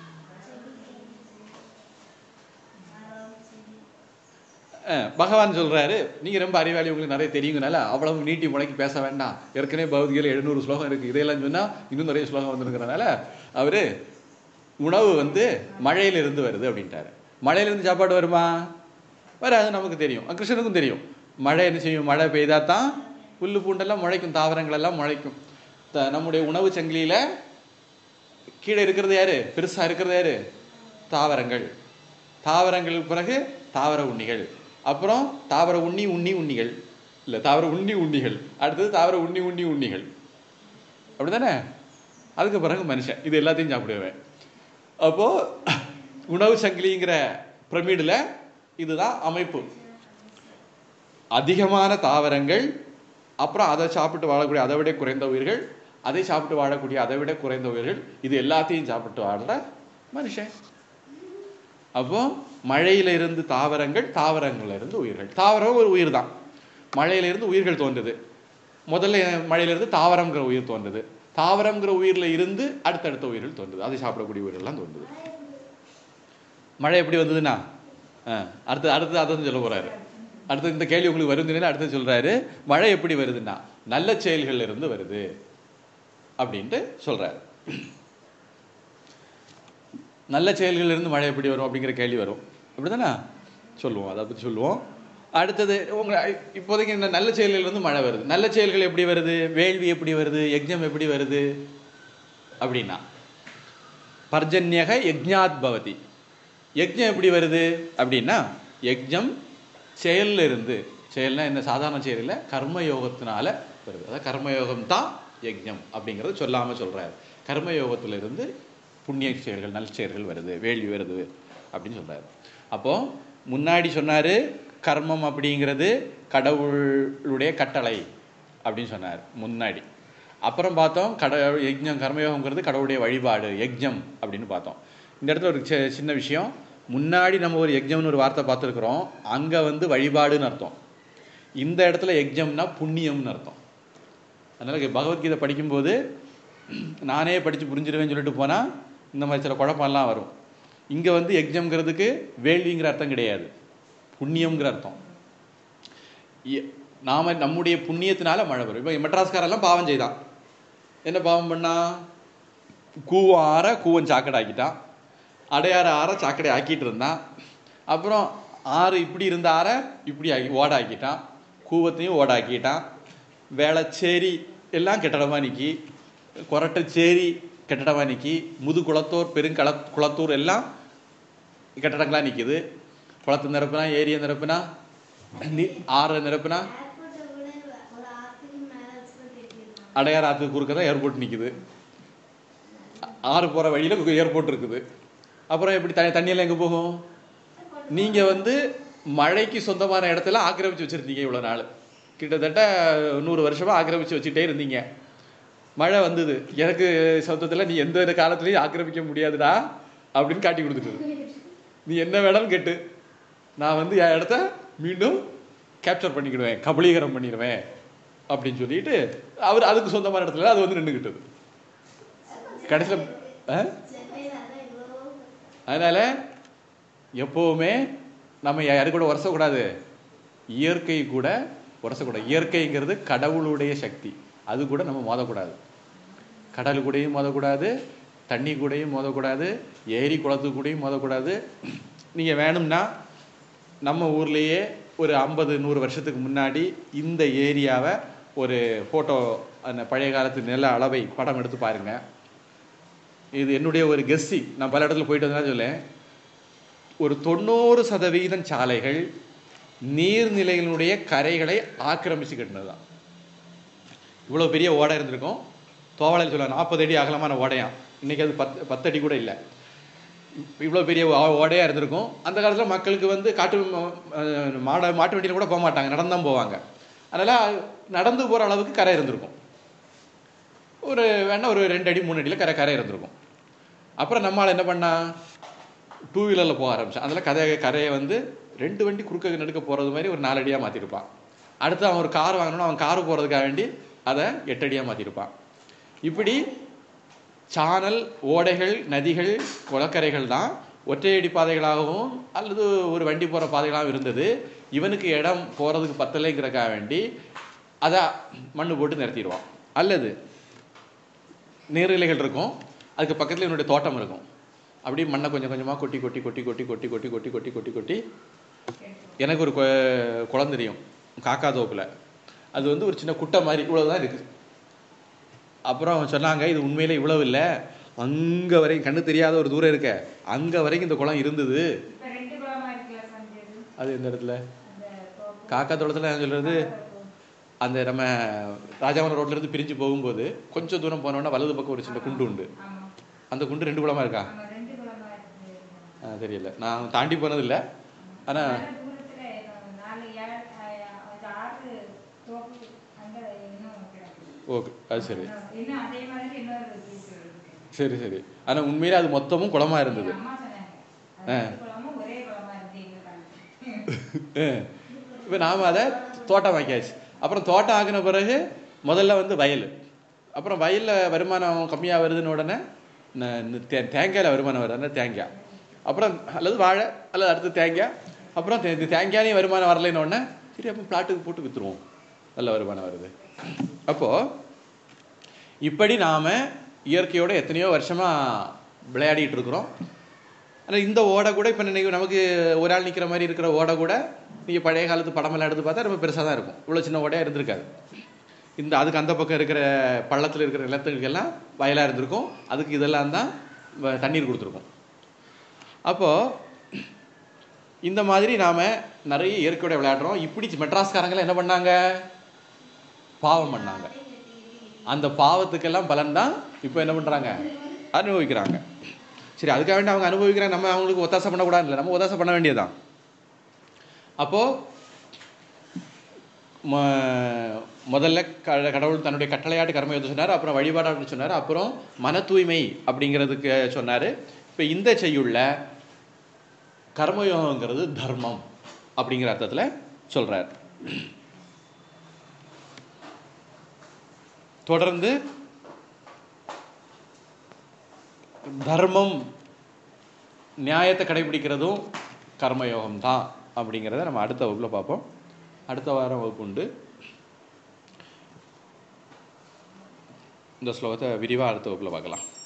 அஹ், பகவான் சொல்றாரு நீங்க ரொம்ப அறிவாளி உங்களுக்கு நிறைய தெரியுங்கனால அவ்வளவு நீட்டி முளைக்கு பேச வேண்டாம் ஏற்கனவே பௌதிகள் எழுநூறு ஸ்லோகம் இருக்கு இதையெல்லாம் சொன்னா இன்னும் நிறைய ஸ்லோகம் வந்துருக்கிறனால அவரு உணவு வந்து மழையில இருந்து வருது அப்படின்ட்டாரு மழையில இருந்து சாப்பாடு வருமா வராது நமக்கு தெரியும் அஹ் கிருஷ்ணனுக்கும் தெரியும் மழை என்ன செய்யும் மழை பெய்தா தான் புல்லு பூண்டெல்லாம் முளைக்கும் தாவரங்கள் எல்லாம் முளைக்கும் த- நம்முடைய உணவு சங்கிலியில கீழே இருக்கிறது யாரு பெருசா இருக்கிறது யாரு தாவரங்கள் தாவரங்களுக்கு பிறகு தாவர உண்ணிகள் அப்புறம் தாவர உண்ணி உண்ணி உண்ணிகள் இல்ல தாவர உண்ணி உண்ணிகள் அடுத்தது தாவர உண்ணி உண்ணி உண்ணிகள் அப்படிதானே அதுக்கு பிறகு மனுஷன் இது எல்லாத்தையும் சாப்பிடுவேன் அப்போ உணவு சங்கிலிங்கிற பிரமிடில் இதுதான் அமைப்பு அதிகமான தாவரங்கள் அப்புறம் அதை சாப்பிட்டு வாழக்கூடிய அதை விட குறைந்த உயிர்கள் அதை சாப்பிட்டு வாழக்கூடிய அதை விட குறைந்த உயிர்கள் இது எல்லாத்தையும் சாப்பிட்டு வாழ்ற மனுஷன் அப்போ மழையில இருந்து தாவரங்கள் தாவரங்கள்ல இருந்து உயிர்கள் தாவரம் ஒரு உயிர் தான் மழையில இருந்து உயிர்கள் தோன்றுது முதல்ல மழையில இருந்து தாவரம்ங்கிற உயிர் தோன்றுது தாவரம்ங்கிற உயிர்ல இருந்து அடுத்தடுத்த உயிர்கள் தோன்றுது அதை சாப்பிடக்கூடிய உயிர்கள்லாம் தோன்றுது மழை எப்படி வந்ததுன்னா ஆ, அடுத்து அடுத்து அதான் சொல்ல போறாரு அடுத்து இந்த கேள்வி உங்களுக்கு வருதுன்னு அடுத்து சொல்றாரு மழை எப்படி வருதுன்னா நல்ல செயல்கள்ல இருந்து வருது அப்படின்ட்டு சொல்றாரு நல்ல செயல்கள்ல இருந்து மழை எப்படி வரும் அப்படிங்கிற கேள்வி வரும் அப்படிதானே சொல்லுவோம் அதை பத்தி சொல்லுவோம் அடுத்தது உங்க இப்போதைக்கு இந்த நல்ல செயல்கள் இருந்து மழை வருது நல்ல செயல்கள் எப்படி வருது வேள்வி எப்படி வருது யஜ்ஞம் எப்படி வருது அப்படின்னா பர்ஜன்யக யஜ்ஞாத் பவதி யஜ்ஞம் எப்படி வருது அப்படின்னா யஜ்ஞம் செயல்ல இருந்து செயல்னா என்ன சாதாரண செயல் இல்லை கர்மயோகத்தினால வருது அதாவது கர்மயோகம் தான் யஜ்ஞம் அப்படிங்கிறது சொல்லாம சொல்றாரு கர்மயோகத்துல இருந்து புண்ணிய செயல்கள் நல்ல செயல்கள் வருது வேள்வி வருது அப்படின்னு சொல்றாரு அப்போ முன்னாடி சொன்னாரு கர்மம் அப்படிங்கிறது கடவுளுடைய கட்டளை அப்படின்னு சொன்னார் முன்னாடி அப்புறம் பார்த்தோம் கட யஜ்ஞம் கர்மயோகங்கிறது கடவுளுடைய வழிபாடு யஜ்ஞம் அப்படின்னு பார்த்தோம் இந்த இடத்துல ஒரு சி- சின்ன விஷயம் முன்னாடி நம்ம ஒரு யஜ்ஞம்னு ஒரு வார்த்தை பார்த்துருக்குறோம் அங்க வந்து வழிபாடுன்னு அர்த்தம் இந்த இடத்துல யஜ்ஞம்னா புண்ணியம்னு அர்த்தம் அதனால இங்க பகவத்கீதை படிக்கும்போது நானே படிச்சு புரிஞ்சிருவேன்னு சொல்லிட்டு போனா இந்த மாதிரி சில குழப்பம்லாம் வரும் இங்க வந்து யஜ்ஞம்ங்கிறதுக்கு வேள்விங்கிற அர்த்தம் கிடையாது புண்ணியம்ங்கிற அர்த்தம் இ- நாம நம்முடைய புண்ணியத்தினால மழை வரும் இப்போ மெட்ராஸ்காரெல்லாம் பாவம் செய்தான் என்ன பாவம் பண்ணா கூவம் ஆற கூவம் சாக்கடை ஆக்கிட்டான் அடையாற ஆற சாக்கடை ஆக்கிட்டு இருந்தான் அப்புறம் ஆறு இப்படி இருந்த ஆற இப்படி ஆக்கி ஓட ஆக்கிட்டான் கூவத்தையும் ஓட ஆக்கிட்டான் வேளச்சேரி எல்லாம் கெட்டடமா நிக்கி கொரட்டச்சேரி கெட்டடமா நிக்கி முதுகுளத்தூர் பெருங்கள குளத்தூர் எல்லாம் கெட்டடங்களா நிக்குது குளத்து நிரப்புனா ஏரியை நிரப்புனா நீ ஆறு நிரப்புனா ஏர்போர்ட்டை கூட ஒரு ஆத்துக்கு மேல வச்சுதான் கட்டியிருக்காங்க அடையார் ஆற்றுக்கு குறுக்க தான் ஏர்போர்ட் நிக்குது ஆறு போற வழியில ஏர்போர்ட் இருக்குது அப்புறம் எப்படி த தண்ணியெல்லாம் எங்க போகும் நீங்க வந்து மழைக்கு சொந்தமான இடத்துல ஆக்கிரமிச்சு வச்சிருந்தீங்க இவ்வளவு நாள் கிட்டத்தட்ட நூறு வருஷமா ஆக்கிரமிச்சு வச்சுட்டே இருந்தீங்க மழை வந்தது எனக்கு சொந்தத்துல நீ எந்த காலத்துலயும் ஆக்கிரமிக்க முடியாதுடா அப்படின்னு காட்டி கொடுத்துட்டு நீ என்ன வேணாலும் கேட்டு நான் வந்து என் இடத்த மீண்டும் கேப்சர் பண்ணிக்கிடுவேன் கபலீகரம் பண்ணிடுவேன் அப்படின்னு சொல்லிட்டு அவர் அதுக்கு சொந்தமான இடத்துல அது வந்து நின்றுக்கிட்டது கடைசியில் ஆ சென்னையில் அதான் இவ்வளோ அதனால எப்பவுமே நம்ம யாரு கூட உரசக்கூடாது இயற்கை கூட உரசக்கூடாது இயற்கைங்கிறது கடவுளுடைய சக்தி அது கூட நம்ம மோதக்கூடாது கடல் கூடயும் மோதக்கூடாது தண்ணி கூடயும் மோதக்கூடாது ஏரி குளத்து கூடயும் மோதக்கூடாது நீங்கள் வேணும்னா நம்ம ஊர்லேயே ஒரு ஐம்பது நூறு வருஷத்துக்கு முன்னாடி இந்த ஏரியாவை ஒரு ஃபோட்டோ அந்த பழைய காலத்து நில அளவை படம் எடுத்து பாருங்க இது என்னுடைய ஒரு கெஸ்ஸி நான் பல இடத்துல போயிட்டு வந்தா சொல்லேன் ஒரு தொண்ணூறு சதவீதம் சாலைகள் நீர்நிலைகளுடைய கரைகளை ஆக்கிரமிச்சு கட்டினது தான் இவ்வளோ பெரிய ஓடை இருந்திருக்கும் தோவாளையில் சொல்ல நாற்பது அடி அகலமான ஓடையாம் இன்னைக்கு அது பத்து பத்து அடி கூட இல்லை இவ்வளோ பெரிய ஓ- ஓடையா இருந்திருக்கும் அந்த காலத்தில் மக்களுக்கு வந்து காட்டு ம- அஹ் மாட மாட்டு வண்டியில் கூட போக மாட்டாங்க நடந்து தான் போவாங்க அதனால் நடந்து போகிற அளவுக்கு கரை இருந்திருக்கும் ஒரு வேணா ஒரு ரெண்டு அடி மூணு அடியில் கரை கரை இருந்திருக்கும் அப்புறம் நம்மால் என்ன பண்ணா டூ வீலரில் போக ஆரம்பிச்சான் அதில் கதை கரையை வந்து ரெண்டு வண்டி குறுக்க நடுக்க போகிறது மாதிரி ஒரு நாலு அடியாக மாற்றிருப்பான் அடுத்து அவன் ஒரு கார் வாங்கணும்னா அவன் கார் போகிறதுக்காக வேண்டி அதை எட்டு அடியாக மாற்றிருப்பான் இப்படி சானல் ஓடைகள் நதிகள் குளக்கரைகள் தான் ஒற்றையடி பாதைகளாகவும் அல்லது ஒரு வண்டி போகிற பாதைகளாகவும் இருந்தது இவனுக்கு இடம் போகிறதுக்கு பத்தலைங்கிறக்காக வேண்டி அதை மண்ணு போட்டு நிறுத்திடுவான் அல்லது நீர்நிலைகள் இருக்கும் அதுக்கு பக்கத்தில் என்னுடைய தோட்டம் இருக்கும் அப்படியே மண்ணை கொஞ்சம் கொஞ்சமாக கொட்டி கொட்டி கொட்டி கொட்டி கொட்டி கொட்டி கொட்டி கொட்டி கொட்டி கொட்டி எனக்கு ஒரு கொ- குளம் தெரியும் காக்கா தோப்புல அது வந்து ஒரு சின்ன குட்டை மாதிரி இவ்வளவுதான் இருக்கு அப்புறம் சொன்னாங்க இது உண்மையிலே இவ்வளவு இல்லை அங்க வரைக்கும் கண்ணு தெரியாத ஒரு தூரம் இருக்க அங்க வரைக்கும் இந்த குளம் இருந்தது இப்ப ரெண்டு குளமா இருக்குல்ல சஞ்சது அது எந்த இடத்துல அந்த தோப்பு. காக்கா தோட்டத்தில் நான் சொல்றது அந்த நம்ம ராஜாவன ரோட்ல இருந்து பிரிஞ்சு போகும்போது கொஞ்சம் தூரம் போனோம்னா வலது பக்கம் ஒரு சின்ன குண்டு உண்டு ஆமா அந்த குண்டு ரெண்டு குளமா இருக்கா ஆமா ரெண்டு குளமா இருக்கு ஆ, தெரியல நான் தாண்டி போனது இல்ல ஆனா நல்ல தூரத்துல இன்னும் நாலு ஏழு அஹ், அது ஆறு தோப்பு அந்த இன்னும் கிடக்கு ஓகே அது சரி இன்னும் இன்னும் அதே மாதிரி இன்னொரு piece இருக்கு சரி சரி ஆனா உண்மையிலே அது மொத்தமும் குளமா இருந்தது எங்க அம்மா சொன்னாங்க அது ஆ. ரெண்டு குளமும் ஒரே குளமா இருந்து எங்க இப்போ நாம அதை தோட்டம் ஆக்கியாச்சு அப்புறம் தோட்டம் ஆக்கின பிறகு முதல்ல வந்து வயல் அப்புறம் வயலில் வருமானம் கம்மியாக வருதுன்னு உடனே ந- ந- தே- தேங்காயில வருமானம் வருது அந்த தேங்காய் அப்புறம் அல்லது வாழை அல்லது அடுத்து தேங்காய் அப்புறம் தே- இந்த தேங்காயிலையும் வருமானம் வரலைன்னு உடனே சரி அப்போ பிளாட்டுக்கு போட்டு விற்றுருவோம் நல்ல வருமானம் வருது அப்போது இப்படி நாம இயற்கையோட எத்தனையோ வருஷமா விளையாடிட்டு இருக்கிறோம் ஆனால் இந்த ஓடை கூட இப்போ நினைவு நமக்கு ஒரு ஆள் நிற்கிற மாதிரி இருக்கிற ஓடை கூட நீங்கள் பழைய காலத்து படமெல்லாம் எடுத்து பார்த்தா ரொம்ப பெருசாக தான் இருக்கும் இவ்வளோ சின்ன ஓடையாக இருந்திருக்காது இந்த அதுக்கு அந்த பக்கம் இருக்கிற பள்ளத்தில் இருக்கிற நிலத்துக்கெல்லாம் வயலாக இருந்திருக்கும் அதுக்கு இதெல்லாம் தான் வ- தண்ணீர் கொடுத்துருக்கும் அப்போது இந்த மாதிரி நாம் நிறைய இயற்கையோட விளையாடுறோம் இப்படி மெட்ராஸ்காரங்களாம் என்ன பண்ணாங்க பாவம் பண்ணாங்க அந்த பாவத்துக்கெல்லாம் பலன் தான் இப்போ என்ன பண்ணுறாங்க அனுபவிக்கிறாங்க சரி அதுக்காக வேண்டி அவங்க அனுபவிக்கிறாங்க நம்ம அவங்களுக்கு ஒத்தாசை பண்ணக்கூடாது இல்லை நம்ம ஒத்தாசை பண்ண வேண்டியதுதான் அப்போ ம- முதல்ல க- கடவுள் தன்னுடைய கட்டளையாட்டு கர்மயோகம் சொன்னார் அப்புறம் வழிபாடாட்டு சொன்னார் அப்புறம் மன தூய்மை அப்படிங்கிறதுக்கு சொன்னார் இப்போ இந்த செய்யுள்ள கர்மயோகங்கிறது தர்மம் அப்படிங்கிற அர்த்தத்தில் சொல்றார் தொடர்ந்து தர்மம் நியாயத்தை கடைபிடிக்கிறதும் கர்மயோகம் தான் அப்படிங்கிறத நம்ம அடுத்த வகுப்பில் பார்ப்போம் அடுத்த வாரம் வகுப்பு உண்டு இந்த ஸ்லோகத்தை விரிவாக அடுத்த வகுப்பில் பார்க்கலாம்